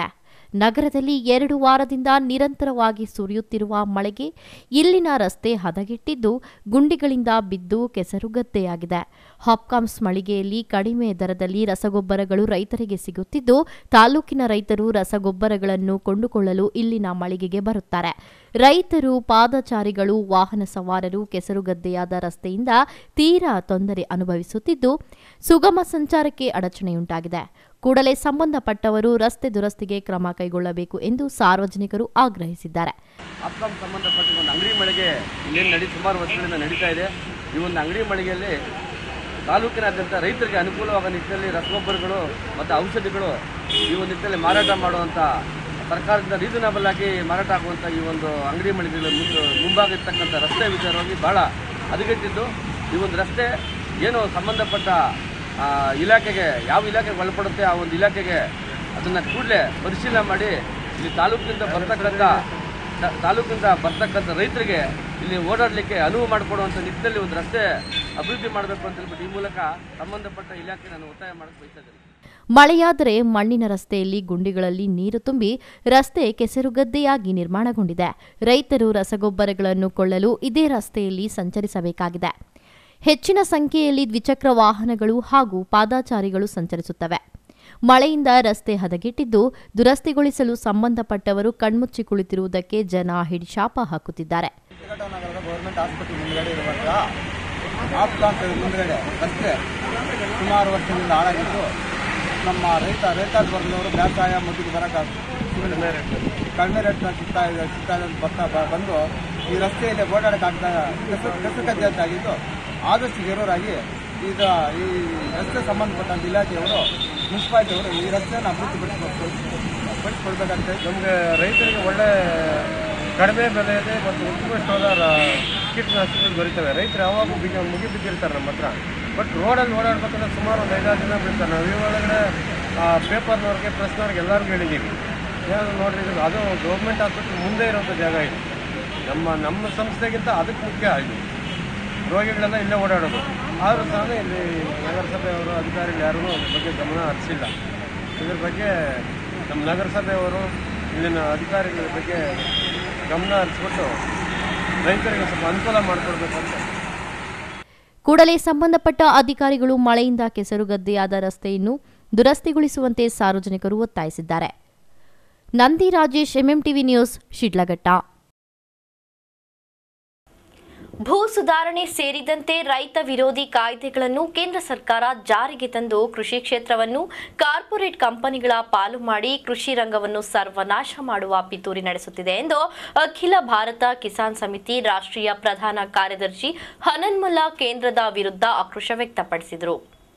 ನಗರದಲ್ಲಿ ಎರಡು ವಾರದಿಂದ ನಿರಂತರವಾಗಿ ಸುರಿಯುತ್ತಿರುವ ಮಳೆಗೆ ಇಲ್ಲಿನ ರಸ್ತೆ ಹದಗೆಟ್ಟಿದ್ದು ಗುಂಡಿಗಳಿಂದ ಬಿದ್ದು ಕೆಸರುಗದ್ದೆಯಾಗಿದೆ ಹಾಪ್ಕಾಮ್ಸ್ ಮಳಿಗೆಯಲ್ಲಿ ಕಡಿಮೆ ದರದಲ್ಲಿ ರಸಗೊಬ್ಬರಗಳು ರೈತರಿಗೆ ಸಿಗುತ್ತಿದ್ದು ತಾಲೂಕಿನ ರೈತರು ರಸಗೊಬ್ಬರಗಳನ್ನು ಕೊಂಡುಕೊಳ್ಳಲು ಇಲ್ಲಿನ ಮಳಿಗೆಗೆ ಬರುತ್ತಾರೆ ರೈತರು ಪಾದಚಾರಿಗಳು ವಾಹನ ಸವಾರರು ಕೆಸರುಗದ್ದೆಯಾದ ರಸ್ತೆಯಿಂದ ತೀರಾ ತೊಂದರೆ ಅನುಭವಿಸುತ್ತಿದ್ದು ಸುಗಮ ಸಂಚಾರಕ್ಕೆ ಅಡಚಣೆಯುಂಟಾಗಿದೆ ಕೂಡಲೇ ಸಂಬಂಧಪಟ್ಟವರು ರಸ್ತೆ ದುರಸ್ತಿಗೆ ಕ್ರಮ ಕೈಗೊಳ್ಳಬೇಕು ಎಂದು ಸಾರ್ವಜನಿಕರು ಆಗ್ರಹಿಸಿದ್ದಾರೆ ಅಪ್ಕಾಮ್ ಸಂಬಂಧಪಟ್ಟ ಒಂದು ಅಂಗಡಿ ಮಳಿಗೆ ಇನ್ನೇನು ನಡಿ ಸುಮಾರು ವರ್ಷಗಳಿಂದ ನಡೀತಾ ಇದೆ ಈ ಒಂದು ಅಂಗಡಿ ಮಳಿಗೆಯಲ್ಲಿ ತಾಲೂಕಿನಾದ್ಯಂತ ರೈತರಿಗೆ ಅನುಕೂಲವಾಗುವ ನಿಟ್ಟಿನಲ್ಲಿ ರಸಗೊಬ್ಬರಗಳು ಮತ್ತು ಔಷಧಿಗಳು ಈ ಒಂದು ನಿಟ್ಟಿನಲ್ಲಿ ಮಾರಾಟ ಮಾಡುವಂಥ ಸರ್ಕಾರದಿಂದ ರೀಸನಬಲ್ ಆಗಿ ಮಾರಾಟ ಆಗುವಂಥ ಈ ಒಂದು ಅಂಗಡಿ ಮಳಿಗೆಗಳ ಮುಂದೆ ಮುಂಭಾಗ ಇರ್ತಕ್ಕಂಥ ರಸ್ತೆ ವಿಚಾರವಾಗಿ ಭಾಳ ಹದಗೆಟ್ಟಿದ್ದು ಈ ಒಂದು ರಸ್ತೆ ಏನು ಸಂಬಂಧಪಟ್ಟ ಆ, ಇಲಾಖೆಗೆ ಯಾವ ಇಲಾಖೆಗೆ ಒಳಪಡುತ್ತೆ ಆ ಒಂದು ಇಲಾಖೆಗೆ ಅದನ್ನು ಕೂಡಲೇ ಪರಿಶೀಲನೆ ಮಾಡಿ ಇಲ್ಲಿ ತಾಲೂಕಿನಿಂದ ಬರ್ತಕ್ಕಂಥ ತ- ತಾಲೂಕಿನಿಂದ ಬರ್ತಕ್ಕಂಥ ರೈತರಿಗೆ ಇಲ್ಲಿ ಓಡಾಡಲಿಕ್ಕೆ ಅನುವು ಮಾಡಿಕೊಡುವಂಥ ನಿಟ್ಟಿನಲ್ಲಿ ಒಂದು ರಸ್ತೆ ಅಭಿವೃದ್ಧಿ ಮಾಡಬೇಕು ಅಂತ ಹೇಳ್ಬಿಟ್ಟು ಈ ಮೂಲಕ ಸಂಬಂಧಪಟ್ಟ ಇಲಾಖೆ ನಾನು ಒತ್ತಾಯ ಮಾಡಕ್ಕೆ ಬಯಸ್ತಾ ಇದ್ದೀನಿ ಮಳೆಯಾದರೆ ಮಣ್ಣಿನ ರಸ್ತೆಯಲ್ಲಿ ಗುಂಡಿಗಳಲ್ಲಿ ನೀರು ತುಂಬಿ ರಸ್ತೆ ಕೆಸರುಗದ್ದೆಯಾಗಿ ನಿರ್ಮಾಣಗೊಂಡಿದೆ ರೈತರು ರಸಗೊಬ್ಬರಗಳನ್ನು ಕೊಳ್ಳಲು ಇದೇ ರಸ್ತೆಯಲ್ಲಿ ಸಂಚರಿಸಬೇಕಾಗಿದೆ ಹೆಚ್ಚಿನ ಸಂಖ್ಯೆಯಲ್ಲಿ ದ್ವಿಚಕ್ರ ವಾಹನಗಳು ಹಾಗೂ ಪಾದಾಚಾರಿಗಳು ಸಂಚರಿಸುತ್ತವೆ ಮಳೆಯಿಂದ ರಸ್ತೆ ಹದಗೆಟ್ಟಿದ್ದು ದುರಸ್ತಿಗೊಳಿಸಲು ಸಂಬಂಧಪಟ್ಟವರು ಕಣ್ಮುಚ್ಚಿ ಕುಳಿತಿರುವುದಕ್ಕೆ ಜನ ಹಿಡಿಶಾಪ ಹಾಕುತ್ತಿದ್ದಾರೆ ನಗರದ ಗೌರ್ಮೆಂಟ್ ಆಸ್ಪತ್ರೆ ಮುಂದ್ಗಡೆ ಇರುವಂಥ ಆಪ್ಕಾಂತ್ ಮುಂದ್ಗಡೆ ರಸ್ತೆ ಸುಮಾರು ವರ್ಷದಿಂದ ಹಾಳಾಗಿದ್ದು ನಮ್ಮ ರೈತ ರೈತ ವರ್ಗದವರು ಬೇಸಾಯ ಮುಗಿದು ಬರೋಕ್ಕಾಗ ಕಡಿಮೆ ರೇಟ್ನ ಸಿಗ್ತಾ ಇದೆ ಸಿಗ್ತಾ ಇದೆ ಅಂತ ಬರ್ತಾ ಬ- ಬಂದು ಈ ರಸ್ತೆಯಲ್ಲಿ ಓಡಾಡೋಕ್ಕಾಗ್ತಾ ಕೆಸ ಕೆಸಕದ್ದೆ ಅಂತಾಗಿದ್ದು ಆದಷ್ಟು ಜರೂರಾಗಿ ಈಗ ಈ ರಸ್ತೆ ಸಂಬಂಧಪಟ್ಟಂತ ಇಲಾಖೆಯವರು ಮುನ್ಸಿಪಾಲಿಟಿಯವರು ಈ ರಸ್ತೆಯನ್ನು ಅಭಿವೃದ್ಧಿಪಡಿಸಬೇಕು ಪಡಿಸ್ಕೊಡ್ಬೇಕಂತ ನಮಗೆ ರೈತರಿಗೆ ಒಳ್ಳೆ ಕಡಿಮೆ ಬೆಲೆ ಇದೆ ಮತ್ತು ಉತ್ಕೃಷ್ಟವಾದ ರ- ಕೀಟನಾಶಕಗಳು ದೊರೀತವೆ ರೈತರು ಯಾವಾಗ ಬಿಗಿ ಮುಗಿ ಬಿದ್ದಿರ್ತಾರೆ ನಮ್ಮ ಹತ್ರ ಬಟ್ ರೋಡಲ್ಲಿ ಓಡಾಡ್ಬೇಕಂದ್ರೆ ಸುಮಾರು ಒಂದು ಐದಾರು ದಿನ ಬೀಳ್ತಾರೆ ನಾವು ಈ ಒಳಗಡೆ ಪೇಪರ್ನವ್ರಿಗೆ ಪ್ರೆಸ್ನವ್ರಿಗೆ ಎಲ್ಲರಿಗೂ ಹೇಳಿದ್ದೀವಿ ಏನು ನೋಡ್ರಿ ಇದು ಅದು ಗೌರ್ಮೆಂಟ್ ಆಸ್ಪತ್ರೆ ಮುಂದೆ ಇರೋಂಥ ಜಾಗ ಇದು ನಮ್ಮ ನಮ್ಮ ಸಂಸ್ಥೆಗಿಂತ ಅದಕ್ಕೆ ಮುಖ್ಯ ಇದು ರೋಗಿಗಳೆಲ್ಲ ಇಲ್ಲೇ ಓಡಾಡೋದು ಆದರೂ ಸಹ ಇಲ್ಲಿ ನಗರಸಭೆಯವರು ಅಧಿಕಾರಿಗಳು ಯಾರೂ ಅದ್ರ ಬಗ್ಗೆ ಗಮನ ಹರಿಸಿಲ್ಲ ಇದ್ರ ಬಗ್ಗೆ ನಮ್ಮ ನಗರಸಭೆಯವರು ಇಲ್ಲಿನ ಅಧಿಕಾರಿಗಳ ಬಗ್ಗೆ ಗಮನ ಹರಿಸ್ಬಿಟ್ಟು ರೈತರಿಗೆ ಸ್ವಲ್ಪ ಅನುಕೂಲ ಮಾಡಿಕೊಡ್ಬೇಕಂತ ಕೂಡಲೇ ಸಂಬಂಧಪಟ್ಟ ಅಧಿಕಾರಿಗಳು ಮಳೆಯಿಂದ ಕೆಸರುಗದ್ದೆಯಾದ ರಸ್ತೆಯನ್ನು ದುರಸ್ತಿಗೊಳಿಸುವಂತೆ ಸಾರ್ವಜನಿಕರು ಒತ್ತಾಯಿಸಿದ್ದಾರೆ ನಂದಿ ರಾಜೇಶ್ ಎಂಎಂಟಿವಿ ನ್ಯೂಸ್ ಶಿಡ್ಲಘಟ್ಟ ಭೂ ಸುಧಾರಣೆ ಸೇರಿದಂತೆ ರೈತ ವಿರೋಧಿ ಕಾಯ್ದೆಗಳನ್ನು ಕೇಂದ್ರ ಸರ್ಕಾರ ಜಾರಿಗೆ ತಂದು ಕೃಷಿ ಕ್ಷೇತ್ರವನ್ನು ಕಾರ್ಪೊರೇಟ್ ಕಂಪನಿಗಳ ಪಾಲು ಮಾಡಿ ಕೃಷಿ ರಂಗವನ್ನು ಸರ್ವನಾಶ ಮಾಡುವ ಪಿತೂರಿ ನಡೆಸುತ್ತಿದೆ ಎಂದು ಅಖಿಲ ಭಾರತ ಕಿಸಾನ್ ಸಮಿತಿ ರಾಷ್ಟ್ರೀಯ ಪ್ರಧಾನ ಕಾರ್ಯದರ್ಶಿ ಹನನ್ಮುಲ್ಲಾ ಕೇಂದ್ರದ ವಿರುದ್ಧ ಆಕ್ರೋಶ ವ್ಯಕ್ತಪಡಿಸಿದರು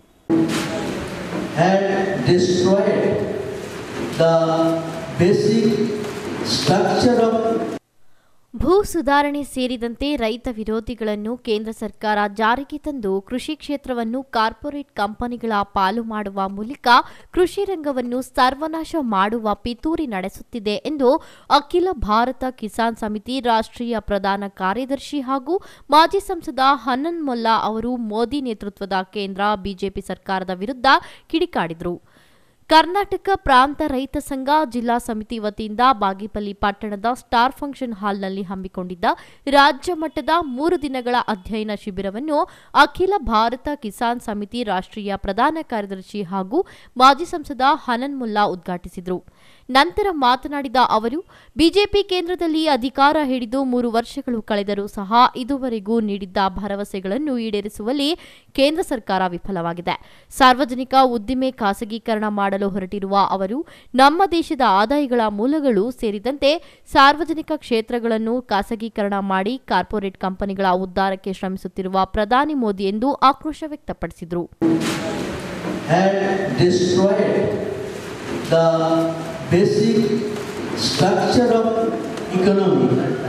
had destroyed the basic structure of ಭೂ ಸುಧಾರಣೆ ಸೇರಿದಂತೆ ರೈತ ವಿರೋಧಿಗಳನ್ನು ಕೇಂದ್ರ ಸರ್ಕಾರ ಜಾರಿಗೆ ತಂದು ಕೃಷಿ ಕ್ಷೇತ್ರವನ್ನು ಕಾರ್ಪೊರೇಟ್ ಕಂಪನಿಗಳ ಪಾಲು ಮಾಡುವ ಮೂಲಕ ಕೃಷಿ ರಂಗವನ್ನು ಸರ್ವನಾಶ ಮಾಡುವ ಪಿತೂರಿ ನಡೆಸುತ್ತಿದೆ ಎಂದು ಅಖಿಲ ಭಾರತ ಕಿಸಾನ್ ಸಮಿತಿ ರಾಷ್ಟ್ರೀಯ ಪ್ರಧಾನ ಕಾರ್ಯದರ್ಶಿ ಹಾಗೂ ಮಾಜಿ ಸಂಸದ ಹನನ್ ಮೊಲ್ಲಾ ಅವರು ಮೋದಿ ನೇತೃತ್ವದ ಕೇಂದ್ರ ಬಿಜೆಪಿ ಸರ್ಕಾರದ ವಿರುದ್ಧ ಕಿಡಿಕಾಡಿದರು ಕರ್ನಾಟಕ ಪ್ರಾಂತ ರೈತ ಸಂಘ ಜಿಲ್ಲಾ ಸಮಿತಿ ವತಿಯಿಂದ ಬಾಗೇಪಲ್ಲಿ ಪಟ್ಟಣದ ಸ್ಟಾರ್ ಫಂಕ್ಷನ್ ಹಾಲ್ನಲ್ಲಿ ಹಮ್ಮಿಕೊಂಡಿದ್ದ ರಾಜ್ಯ ಮಟ್ಟದ ಮೂರು ದಿನಗಳ ಅಧ್ಯಯನ ಶಿಬಿರವನ್ನು ಅಖಿಲ ಭಾರತ ಕಿಸಾನ್ ಸಮಿತಿ ರಾಷ್ಟ್ರೀಯ ಪ್ರಧಾನ ಕಾರ್ಯದರ್ಶಿ ಹಾಗೂ ಮಾಜಿ ಸಂಸದ ಹನನ್ ಮುಲ್ಲಾ ಉದ್ಘಾಟಿಸಿದರು ನಂತರ ಮಾತನಾಡಿದ ಅವರು ಬಿಜೆಪಿ ಕೇಂದ್ರದಲ್ಲಿ ಅಧಿಕಾರ ಹಿಡಿದು ಮೂರು ವರ್ಷಗಳು ಕಳೆದರೂ ಸಹ ಇದುವರೆಗೂ ನೀಡಿದ್ದ ಭರವಸೆಗಳನ್ನು ಈಡೇರಿಸುವಲ್ಲಿ ಕೇಂದ್ರ ಸರ್ಕಾರ ವಿಫಲವಾಗಿದೆ ಸಾರ್ವಜನಿಕ ಉದ್ದಿಮೆ ಖಾಸಗೀಕರಣ ಮಾಡಲು ಹೊರಟಿರುವ ಅವರು ನಮ್ಮ ದೇಶದ ಆದಾಯಗಳ ಮೂಲಗಳು ಸೇರಿದಂತೆ ಸಾರ್ವಜನಿಕ ಕ್ಷೇತ್ರಗಳನ್ನು ಖಾಸಗೀಕರಣ ಮಾಡಿ ಕಾರ್ಪೊರೇಟ್ ಕಂಪನಿಗಳ ಉದ್ಧಾರಕ್ಕೆ ಶ್ರಮಿಸುತ್ತಿರುವ ಪ್ರಧಾನಿ ಮೋದಿ ಎಂದು ಆಕ್ರೋಶ ವ್ಯಕ್ತಪಡಿಸಿದರು had destroyed the basic structure of economy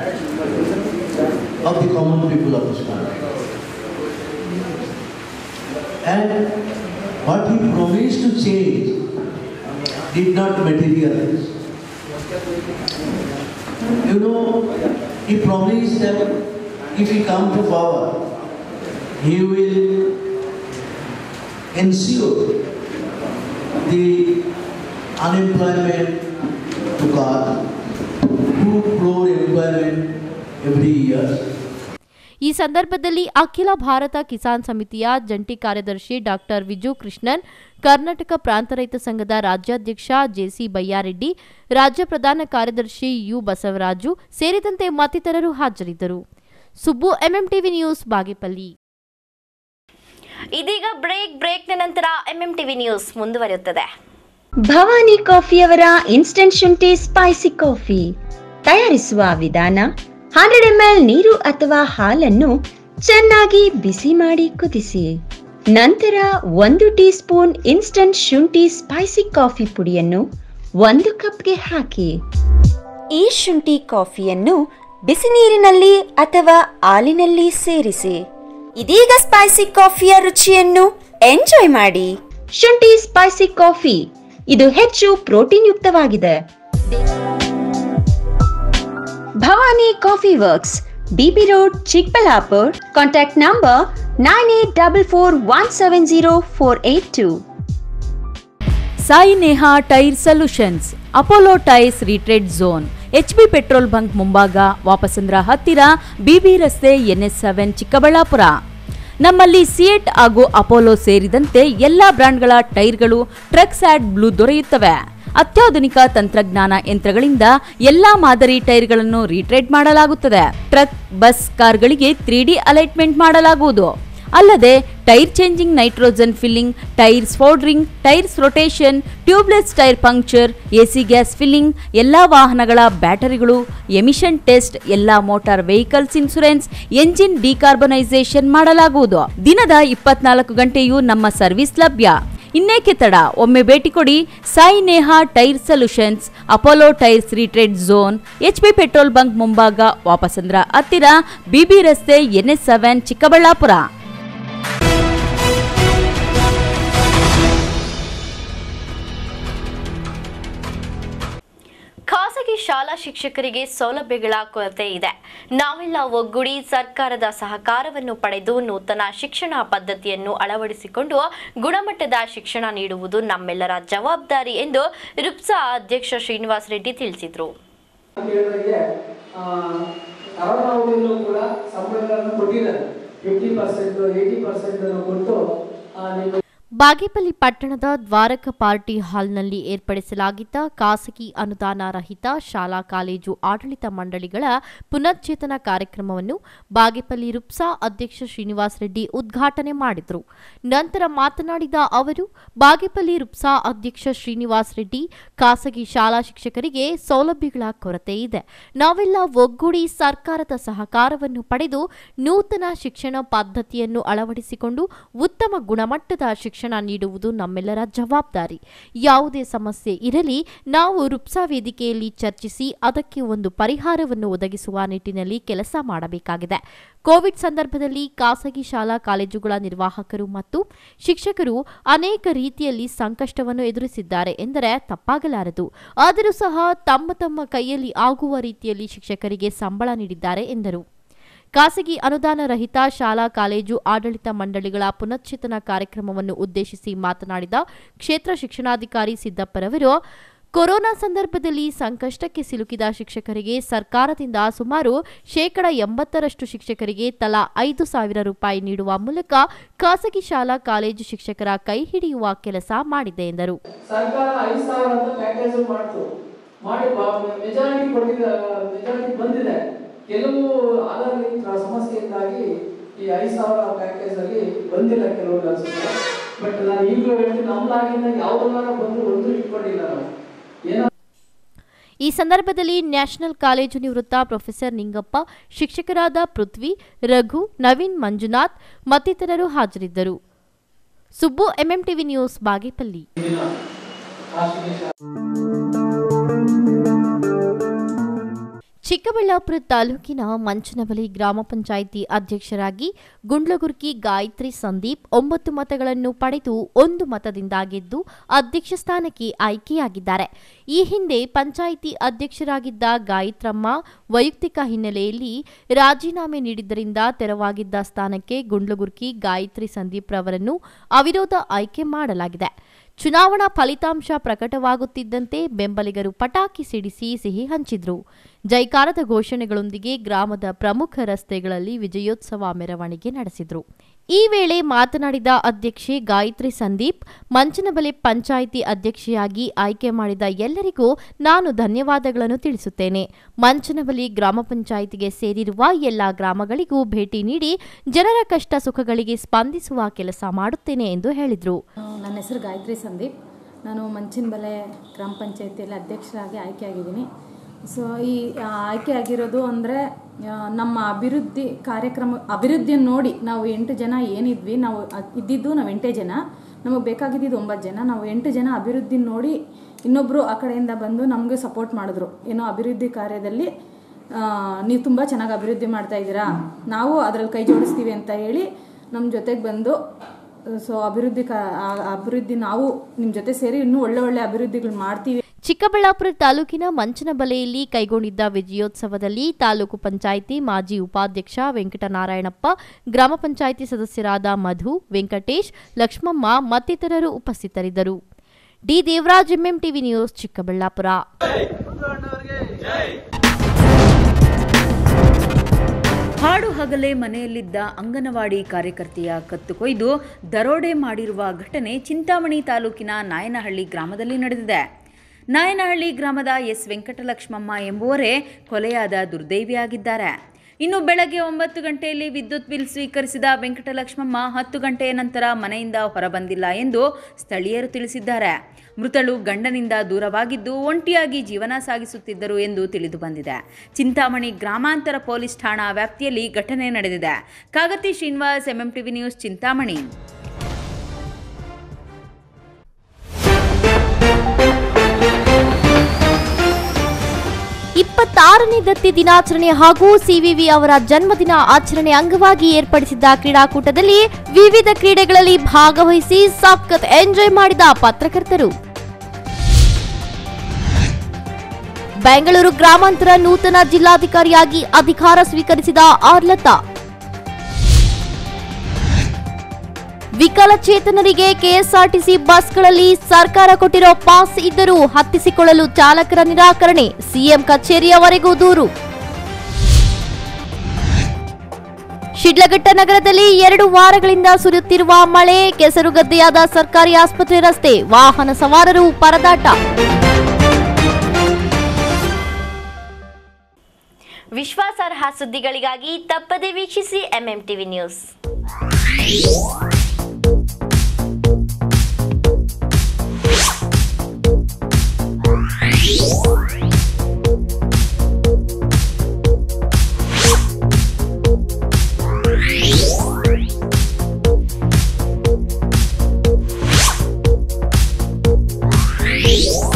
of the common people of this country. And what he promised to change did not materialize. You know, he promised that if he come to power, he will ensure the unemployment years. ಈ ಸಂದರ್ಭದಲ್ಲಿ ಅಖಿಲ ಭಾರತ ಕಿಸಾನ್ ಸಮಿತಿಯ ಜಂಟಿ ಕಾರ್ಯದರ್ಶಿ ಡಾಕ್ಟರ್ ವಿಜು ಕೃಷ್ಣನ್ ಕರ್ನಾಟಕ ಪ್ರಾಂತ ರೈತ ಸಂಘದ ರಾಜ್ಯಾಧ್ಯಕ್ಷ ಜೆಸಿ ಬಯ್ಯಾರೆಡ್ಡಿ ರಾಜ್ಯ ಪ್ರಧಾನ ಕಾರ್ಯದರ್ಶಿ ಯು ಬಸವರಾಜು ಸೇರಿದಂತೆ ಮತ್ತಿತರರು ಹಾಜರಿದ್ದರು ಸುಬ್ಬು ಎಂಎಂಟಿವಿ ನ್ಯೂಸ್ ಬಾಗೇಪಲ್ಲಿ ಇದೀಗ ಬ್ರೇಕ್ ಬ್ರೇಕ್ನ ನಂತರ ಎಂಎಂಟಿವಿ ನ್ಯೂಸ್ ಮುಂದುವರಿಯುತ್ತದೆ ಭವಾನಿ ಕಾಫಿಯವರ ಇನ್ಸ್ಟಂಟ್ ಶುಂಠಿ ಸ್ಪೈಸಿ ಕಾಫಿ ತಯಾರಿಸುವ ವಿಧಾನ ಹಂಡ್ರೆಡ್ ಎಂಎಲ್ ನೀರು ಅಥವಾ ಹಾಲನ್ನು ಚೆನ್ನಾಗಿ ಬಿಸಿ ಮಾಡಿ ಕುದಿಸಿ ನಂತರ ಒಂದು ಟೀ ಸ್ಪೂನ್ ಇನ್ಸ್ಟಂಟ್ ಶುಂಠಿ ಸ್ಪೈಸಿ ಕಾಫಿ ಪುಡಿಯನ್ನು ಒಂದು ಕಪ್ಗೆ ಹಾಕಿ ಈ ಶುಂಠಿ ಕಾಫಿಯನ್ನು ಬಿಸಿ ನೀರಿನಲ್ಲಿ ಅಥವಾ ಹಾಲಿನಲ್ಲಿ ಸೇರಿಸಿ ಇದೀಗ ಸ್ಪೈಸಿ ಕಾಫಿಯ ರುಚಿಯನ್ನು ಎಂಜಾಯ್ ಮಾಡಿ ಶುಂಠಿ ಸ್ಪೈಸಿ ಕಾಫಿ ಇದು ಹೆಚ್ಚು ಪ್ರೋಟೀನ್ ಯುಕ್ತವಾಗಿದೆ Bhavani coffee works BB road Chikkaballapur contact number nine eight double four one seven zero four eight two Sai Neha tyre solutions Apollo tyres retread zone H B petrol bunk ಮುಂಭಾಗ ವಾಪಸಂದ್ರ ಹತ್ತಿರ ಬಿಬಿ ರಸ್ತೆ ಎನ್ಎಸ್ ಸೆವೆನ್ ಚಿಕ್ಕಬಳ್ಳಾಪುರ ನಮ್ಮಲ್ಲಿ ಸಿಯೆಟ್ ಹಾಗೂ ಅಪೋಲೋ ಸೇರಿದಂತೆ ಎಲ್ಲಾ ಬ್ರ್ಯಾಂಡ್ಗಳ ಟೈರ್ಗಳು ಟ್ರಕ್ಸ್ ಆಡ್ ಬ್ಲೂ ದೊರೆಯುತ್ತವೆ ಅತ್ಯಾಧುನಿಕ ತಂತ್ರಜ್ಞಾನ ಯಂತ್ರಗಳಿಂದ ಎಲ್ಲಾ ಮಾದರಿ ಟೈರ್ಗಳನ್ನು ರೀಟ್ರೇಡ್ ಮಾಡಲಾಗುತ್ತದೆ ಟ್ರಕ್ ಬಸ್ ಕಾರ್ಗಳಿಗೆ ತ್ರೀ ಡಿ ಅಲೈಟ್ಮೆಂಟ್ ಮಾಡಲಾಗುವುದು ಅಲ್ಲದೆ tyre changing nitrogen filling tyres ಫೋಲ್ಡ್ರಿಂಗ್ tyres rotation tubeless tyre puncture AC gas filling ಎಲ್ಲ ವಾಹನಗಳ ಬ್ಯಾಟರಿಗಳು ಎಮಿಷನ್ ಟೆಸ್ಟ್ ಎಲ್ಲ motor vehicles insurance engine decarbonisation ಮಾಡಲಾಗುವುದು ದಿನದ ಇಪ್ಪತ್ನಾಲ್ಕು ಗಂಟೆಯೂ ನಮ್ಮ ಸರ್ವಿಸ್ ಲಭ್ಯ ಇನ್ನೇಕೆ ತಡ ಒಮ್ಮೆ ಭೇಟಿ ಕೊಡಿ Sai Neha tyre solutions Apollo tyres retread zone H P petrol bunk ಮುಂಭಾಗ ವಾಪಸಂದ್ರ ಹತ್ತಿರ ಬಿಬಿ ರಸ್ತೆ ಎನ್ಎಸ್ ಸೆವೆನ್ ಚಿಕ್ಕಬಳ್ಳಾಪುರ ಖಾಸಗಿ ಶಾಲಾ ಶಿಕ್ಷಕರಿಗೆ ಸೌಲಭ್ಯಗಳ ಕೊರತೆ ಇದೆ ನಾವೆಲ್ಲ ಒಗ್ಗೂಡಿ ಸರ್ಕಾರದ ಸಹಕಾರವನ್ನು ಪಡೆದು ನೂತನ ಶಿಕ್ಷಣ ಪದ್ಧತಿಯನ್ನು ಅಳವಡಿಸಿಕೊಂಡು ಗುಣಮಟ್ಟದ ಶಿಕ್ಷಣ ನೀಡುವುದು ನಮ್ಮೆಲ್ಲರ ಜವಾಬ್ದಾರಿ ಎಂದು ರುಪ್ಸಾ ಅಧ್ಯಕ್ಷ ಶ್ರೀನಿವಾಸ್ ರೆಡ್ಡಿ ತಿಳಿಸಿದರು ಕೇಳಿದ್ರೆ ಕರೋನಾ ಅವಧಿಯಲ್ಲೂ ಕೂಡ ಸಂಬಳಗಳನ್ನು ಕೊಟ್ಟಿದ್ದಾರೆ ಫಿಫ್ಟಿ ಪರ್ಸೆಂಟ್ ಏಯ್ಟಿ ಪರ್ಸೆಂಟ್ ಕೊಟ್ಟು ಆ, ನಿಮ್ಮ ಬಾಗೇಪಲ್ಲಿ ಪಟ್ಟಣದ ದ್ವಾರಕ ಪಾರ್ಟಿ ಹಾಲ್ನಲ್ಲಿ ಏರ್ಪಡಿಸಲಾಗಿದ್ದ ಖಾಸಗಿ ಅನುದಾನ ರಹಿತ ಶಾಲಾ ಕಾಲೇಜು ಆಡಳಿತ ಮಂಡಳಿಗಳ ಪುನಶ್ಚೇತನ ಕಾರ್ಯಕ್ರಮವನ್ನು ಬಾಗೇಪಲ್ಲಿ ರುಪ್ಸಾ ಅಧ್ಯಕ್ಷ ಶ್ರೀನಿವಾಸ್ ರೆಡ್ಡಿ ಉದ್ಘಾಟನೆ ಮಾಡಿದರು ನಂತರ ಮಾತನಾಡಿದ ಅವರು ಬಾಗೇಪಲ್ಲಿ ರುಪ್ಸಾ ಅಧ್ಯಕ್ಷ ಶ್ರೀನಿವಾಸ್ ರೆಡ್ಡಿ ಖಾಸಗಿ ಶಾಲಾ ಶಿಕ್ಷಕರಿಗೆ ಸೌಲಭ್ಯಗಳ ಕೊರತೆ ಇದೆ ನಾವೆಲ್ಲ ಒಗ್ಗೂಡಿ ಸರ್ಕಾರದ ಸಹಕಾರವನ್ನು ಪಡೆದು ನೂತನ ಶಿಕ್ಷಣ ಪದ್ಧತಿಯನ್ನು ಅಳವಡಿಸಿಕೊಂಡು ಉತ್ತಮ ಗುಣಮಟ್ಟದ ಶಿಕ್ಷಣ ನೀಡುವುದು ನಮ್ಮೆಲ್ಲರ ಜವಾಬ್ದಾರಿ ಯಾವುದೇ ಸಮಸ್ಯೆ ಇರಲಿ ನಾವು ರುಪ್ಸಾ ವೇದಿಕೆಯಲ್ಲಿ ಚರ್ಚಿಸಿ ಅದಕ್ಕೆ ಒಂದು ಪರಿಹಾರವನ್ನು ಒದಗಿಸುವ ನಿಟ್ಟಿನಲ್ಲಿ ಕೆಲಸ ಮಾಡಬೇಕಾಗಿದೆ ಕೋವಿಡ್ ಸಂದರ್ಭದಲ್ಲಿ ಖಾಸಗಿ ಶಾಲಾ ಕಾಲೇಜುಗಳ ನಿರ್ವಾಹಕರು ಮತ್ತು ಶಿಕ್ಷಕರು ಅನೇಕ ರೀತಿಯಲ್ಲಿ ಸಂಕಷ್ಟವನ್ನು ಎದುರಿಸಿದ್ದಾರೆ ಎಂದರೆ ತಪ್ಪಾಗಲಾರದು ಆದರೂ ಸಹ ತಮ್ಮ ತಮ್ಮ ಕೈಯಲ್ಲಿ ಆಗುವ ರೀತಿಯಲ್ಲಿ ಶಿಕ್ಷಕರಿಗೆ ಸಂಬಳ ನೀಡಿದ್ದಾರೆ ಎಂದರು ಖಾಸಗಿ ಅನುದಾನ ರಹಿತ ಶಾಲಾ ಕಾಲೇಜು ಆಡಳಿತ ಮಂಡಳಿಗಳ ಪುನಶ್ಚೇತನ ಕಾರ್ಯಕ್ರಮವನ್ನು ಉದ್ದೇಶಿಸಿ ಮಾತನಾಡಿದ ಕ್ಷೇತ್ರ ಶಿಕ್ಷಣಾಧಿಕಾರಿ ಸಿದ್ದಪ್ಪರವರು ಕೊರೋನಾ ಸಂದರ್ಭದಲ್ಲಿ ಸಂಕಷ್ಟಕ್ಕೆ ಸಿಲುಕಿದ ಶಿಕ್ಷಕರಿಗೆ ಸರ್ಕಾರದಿಂದ ಸುಮಾರು ಶೇಕಡ ಎಂಬತ್ತರಷ್ಟು ಶಿಕ್ಷಕರಿಗೆ ತಲಾ ಐದು ಸಾವಿರ ರೂಪಾಯಿ ನೀಡುವ ಮೂಲಕ ಖಾಸಗಿ ಶಾಲಾ ಕಾಲೇಜು ಶಿಕ್ಷಕರ ಕೈ ಹಿಡಿಯುವ ಕೆಲಸ ಮಾಡಿದೆ ಎಂದರು ಸರ್ಕಾರ ಐದು ಸಾವಿರ ಅಂತ ಪ್ಯಾಕೇಜ್ ಮಾಡ್ತು ಮಾಡಿ ಮೆಜಾರಿಟಿ ಕೊಟ್ಟಿದ ಮೆಜಾರಿಟಿ ಬಂದಿದೆ ಕೆಲವು ಆಧಾರ ಸಮಸ್ಯೆಯಿಂದಾಗಿ ಈ ಐದು ಸಾವಿರ ಪ್ಯಾಕೇಜ್ ಅಲ್ಲಿ ಬಂದಿಲ್ಲ ಕೆಲವರು ಅನ್ಸುತ್ತೆ ಬಟ್ ನಾನು ಈಗಲೂ ಹೇಳ್ತೀನಿ ನಮ್ದಾಗಿಂದ ಯಾವ್ದಾರ ಬಂದ್ರು ಒಂದು ಇಟ್ಕೊಂಡಿಲ್ಲ ನಾವು ಏನೋ ಈ ಸಂದರ್ಭದಲ್ಲಿ ನ್ಯಾಷನಲ್ ಕಾಲೇಜು ನಿವೃತ್ತ ಪ್ರೊಫೆಸರ್ ನಿಂಗಪ್ಪ ಶಿಕ್ಷಕರಾದ ಪೃಥ್ವಿ ರಘು ನವೀನ್ ಮಂಜುನಾಥ್ ಮತ್ತಿತರರು ಹಾಜರಿದ್ದರು ಸುಬ್ಬು ಎಂಎಂಟಿವಿ ನ್ಯೂಸ್ ಬಾಗೇಪಲ್ಲಿ ಚಿಕ್ಕಬಳ್ಳಾಪುರ ತಾಲೂಕಿನ ಮಂಚನಬಲಿ ಗ್ರಾಮ ಪಂಚಾಯಿತಿ ಅಧ್ಯಕ್ಷರಾಗಿ ಗುಂಡ್ಲಗುರ್ಕಿ ಗಾಯತ್ರಿ ಸಂದೀಪ್ ಒಂಬತ್ತು ಮತಗಳನ್ನು ಪಡೆದು ಒಂದು ಮತದಿಂದ ಗೆದ್ದು ಅಧ್ಯಕ್ಷ ಸ್ಥಾನಕ್ಕೆ ಆಯ್ಕೆಯಾಗಿದ್ದಾರೆ ಈ ಹಿಂದೆ ಪಂಚಾಯಿತಿ ಅಧ್ಯಕ್ಷರಾಗಿದ್ದ ಗಾಯತ್ರಮ್ಮ ವೈಯಕ್ತಿಕ ಹಿನ್ನೆಲೆಯಲ್ಲಿ ರಾಜೀನಾಮೆ ನೀಡಿದ್ದರಿಂದ ತೆರವಾಗಿದ್ದ ಸ್ಥಾನಕ್ಕೆ ಗುಂಡ್ಲಗುರ್ಕಿ ಗಾಯತ್ರಿ ಸಂದೀಪ್ ರವರನ್ನು ಅವಿರೋಧ ಆಯ್ಕೆ ಮಾಡಲಾಗಿದೆ ಚುನಾವಣಾ ಫಲಿತಾಂಶ ಪ್ರಕಟವಾಗುತ್ತಿದ್ದಂತೆ ಬೆಂಬಲಿಗರು ಪಟಾಕಿ ಸಿಡಿಸಿ ಸಿಹಿ ಹಂಚಿದ್ರು ಜೈಕಾರದ ಘೋಷಣೆಗಳೊಂದಿಗೆ ಗ್ರಾಮದ ಪ್ರಮುಖ ರಸ್ತೆಗಳಲ್ಲಿ ವಿಜಯೋತ್ಸವ ಮೆರವಣಿಗೆ ನಡೆಸಿದ್ರು ಈ ವೇಳೆ ಮಾತನಾಡಿದ ಅಧ್ಯಕ್ಷೆ ಗಾಯತ್ರಿ ಸಂದೀಪ್ ಮಂಚನಬಲೆ ಪಂಚಾಯಿತಿ ಅಧ್ಯಕ್ಷೆಯಾಗಿ ಆಯ್ಕೆ ಮಾಡಿದ ಎಲ್ಲರಿಗೂ ನಾನು ಧನ್ಯವಾದಗಳನ್ನು ತಿಳಿಸುತ್ತೇನೆ ಮಂಚನಬಲಿ ಗ್ರಾಮ ಪಂಚಾಯಿತಿಗೆ ಸೇರಿರುವ ಎಲ್ಲ ಗ್ರಾಮಗಳಿಗೂ ಭೇಟಿ ನೀಡಿ ಜನರ ಕಷ್ಟ ಸುಖಗಳಿಗೆ ಸ್ಪಂದಿಸುವ ಕೆಲಸ ಮಾಡುತ್ತೇನೆ ಎಂದು ಹೇಳಿದರು ನನ್ನ ಹೆಸರು ಗಾಯತ್ರಿ ಸಂದೀಪ್ ನಾನು ಮಂಚಿನಬಲೆ ಗ್ರಾಮ ಪಂಚಾಯತಿಯಲ್ಲಿ ಅಧ್ಯಕ್ಷರಾಗಿ ಆಯ್ಕೆಯಾಗಿದ್ದೀನಿ ಸೊ ಈ ಆ, ಆಯ್ಕೆ ಆಗಿರೋದು ಅಂದರೆ ನಮ್ಮ ಅಭಿವೃದ್ಧಿ ಕಾರ್ಯಕ್ರಮ ಅಭಿವೃದ್ಧಿಯನ್ನು ನೋಡಿ ನಾವು ಎಂಟು ಜನ ಏನಿದ್ವಿ ನಾವು ಅದ್- ಇದ್ದಿದ್ದು ನಾವು ಎಂಟೇ ಜನ ನಮಗೆ ಬೇಕಾಗಿದ್ದಿದ್ದು ಒಂಬತ್ತು ಜನ ನಾವು ಎಂಟು ಜನ ಅಭಿವೃದ್ಧಿ ನೋಡಿ ಇನ್ನೊಬ್ಬರು ಆ ಕಡೆಯಿಂದ ಬಂದು ನಮಗೆ ಸಪೋರ್ಟ್ ಮಾಡಿದ್ರು ಏನೋ ಅಭಿವೃದ್ಧಿ ಕಾರ್ಯದಲ್ಲಿ ಆ, ನೀವು ತುಂಬ ಚೆನ್ನಾಗಿ ಅಭಿವೃದ್ಧಿ ಮಾಡ್ತಾ ಇದ್ದೀರಾ ನಾವು ಅದರಲ್ಲಿ ಕೈ ಜೋಡಿಸ್ತೀವಿ ಅಂತ ಹೇಳಿ ನಮ್ಮ ಜೊತೆಗೆ ಬಂದು ಸೊ ಅಭಿವೃದ್ಧಿ ಕಾ ಆ- ಅಭಿವೃದ್ಧಿ ನಾವು ನಿಮ್ಮ ಜೊತೆ ಸೇರಿ ಇನ್ನೂ ಒಳ್ಳೆ ಒಳ್ಳೆ ಅಭಿವೃದ್ಧಿಗಳು ಮಾಡ್ತೀವಿ ಚಿಕ್ಕಬಳ್ಳಾಪುರ ತಾಲೂಕಿನ ಮಂಚನಬಲೆಯಲ್ಲಿ ಕೈಗೊಂಡಿದ್ದ ವಿಜಯೋತ್ಸವದಲ್ಲಿ ತಾಲೂಕು ಪಂಚಾಯಿತಿ ಮಾಜಿ ಉಪಾಧ್ಯಕ್ಷ ವೆಂಕಟನಾರಾಯಣಪ್ಪ ಗ್ರಾಮ ಪಂಚಾಯಿತಿ ಸದಸ್ಯರಾದ ಮಧು ವೆಂಕಟೇಶ್ ಲಕ್ಷ್ಮಮ್ಮ ಮತ್ತಿತರರು ಉಪಸ್ಥಿತರಿದ್ದರು D Devaraj MM TV news Chikkaballapur ಹಾಡು ಹಗಲೇ ಮನೆಯಲ್ಲಿದ್ದ ಅಂಗನವಾಡಿ ಕಾರ್ಯಕರ್ತೆಯ ಕತ್ತು ಕೊಯ್ದು ದರೋಡೆ ಮಾಡಿರುವ ಘಟನೆ ಚಿಂತಾಮಣಿ ತಾಲೂಕಿನ ನಾಯನಹಳ್ಳಿ ಗ್ರಾಮದಲ್ಲಿ ನಡೆದಿದೆ ನಾಯನಹಳ್ಳಿ ಗ್ರಾಮದ ಎಸ್ ವೆಂಕಟಲಕ್ಷ್ಮಮ್ಮ ಎಂಬುವರೇ ಕೊಲೆಯಾದ ದುರ್ದೈವಿಯಾಗಿದ್ದಾರೆ ಇನ್ನು ಬೆಳಗ್ಗೆ ಒಂಬತ್ತು ಗಂಟೆಯಲ್ಲಿ ವಿದ್ಯುತ್ ಬಿಲ್ ಸ್ವೀಕರಿಸಿದ ವೆಂಕಟಲಕ್ಷ್ಮಮ್ಮ ಹತ್ತು ಗಂಟೆಯ ನಂತರ ಮನೆಯಿಂದ ಹೊರಬಂದಿಲ್ಲ ಎಂದು ಸ್ಥಳೀಯರು ತಿಳಿಸಿದ್ದಾರೆ ಮೃತಳು ಗಂಡನಿಂದ ದೂರವಾಗಿದ್ದು ಒಂಟಿಯಾಗಿ ಜೀವನ ಸಾಗಿಸುತ್ತಿದ್ದರು ಎಂದು ತಿಳಿದು ಬಂದಿದೆ ಚಿಂತಾಮಣಿ ಗ್ರಾಮಾಂತರ ಪೊಲೀಸ್ ಠಾಣಾ ವ್ಯಾಪ್ತಿಯಲ್ಲಿ ಘಟನೆ ನಡೆದಿದೆ ಕಾಗತಿ ಶ್ರೀನಿವಾಸ್ ಎಂಎಂಟಿವಿ ನ್ಯೂಸ್ ಚಿಂತಾಮಣಿ ಇಪ್ಪತ್ತಾರನೇ ದತ್ತಿ ದಿನಾಚರಣೆ ಹಾಗೂ ಸಿವಿವಿ ಅವರ ಜನ್ಮದಿನ ಆಚರಣೆ ಅಂಗವಾಗಿ ಏರ್ಪಡಿಸಿದ್ದ ಕ್ರೀಡಾಕೂಟದಲ್ಲಿ ವಿವಿಧ ಕ್ರೀಡೆಗಳಲ್ಲಿ ಭಾಗವಹಿಸಿ ಸಖತ್ ಎಂಜಾಯ್ ಮಾಡಿದ ಪತ್ರಕರ್ತರು ಬೆಂಗಳೂರು ಗ್ರಾಮಾಂತರ ನೂತನ ಜಿಲ್ಲಾಧಿಕಾರಿಯಾಗಿ ಅಧಿಕಾರ ಸ್ವೀಕರಿಸಿದ ಆರ್ಲತಾ ವಿಕಲಚೇತನರಿಗೆ ಕೆಎಸ್ಆರ್ಟಿಸಿ ಬಸ್ಗಳಲ್ಲಿ ಸರ್ಕಾರ ಕೊಟ್ಟಿರೋ ಪಾಸ್ ಇದ್ದರೂ ಹತ್ತಿಸಿಕೊಳ್ಳಲು ಚಾಲಕರ ನಿರಾಕರಣೆ ಸಿಎಂ ಕಚೇರಿಯವರೆಗೂ ದೂರು ಶಿಡ್ಲಘಟ್ಟ ನಗರದಲ್ಲಿ ಎರಡು ವಾರಗಳಿಂದ ಸುರಿಯುತ್ತಿರುವ ಮಳೆ ಕೆಸರುಗದ್ದೆಯಾದ ಸರ್ಕಾರಿ ಆಸ್ಪತ್ರೆ ರಸ್ತೆ ವಾಹನ ಸವಾರರು ಪರದಾಟ ವಿಶ್ವಾಸಾರ್ಹ ಸುದ್ದಿಗಳಿಗಾಗಿ ತಪ್ಪದೆ ವೀಕ್ಷಿಸಿ MM TV news Thank you.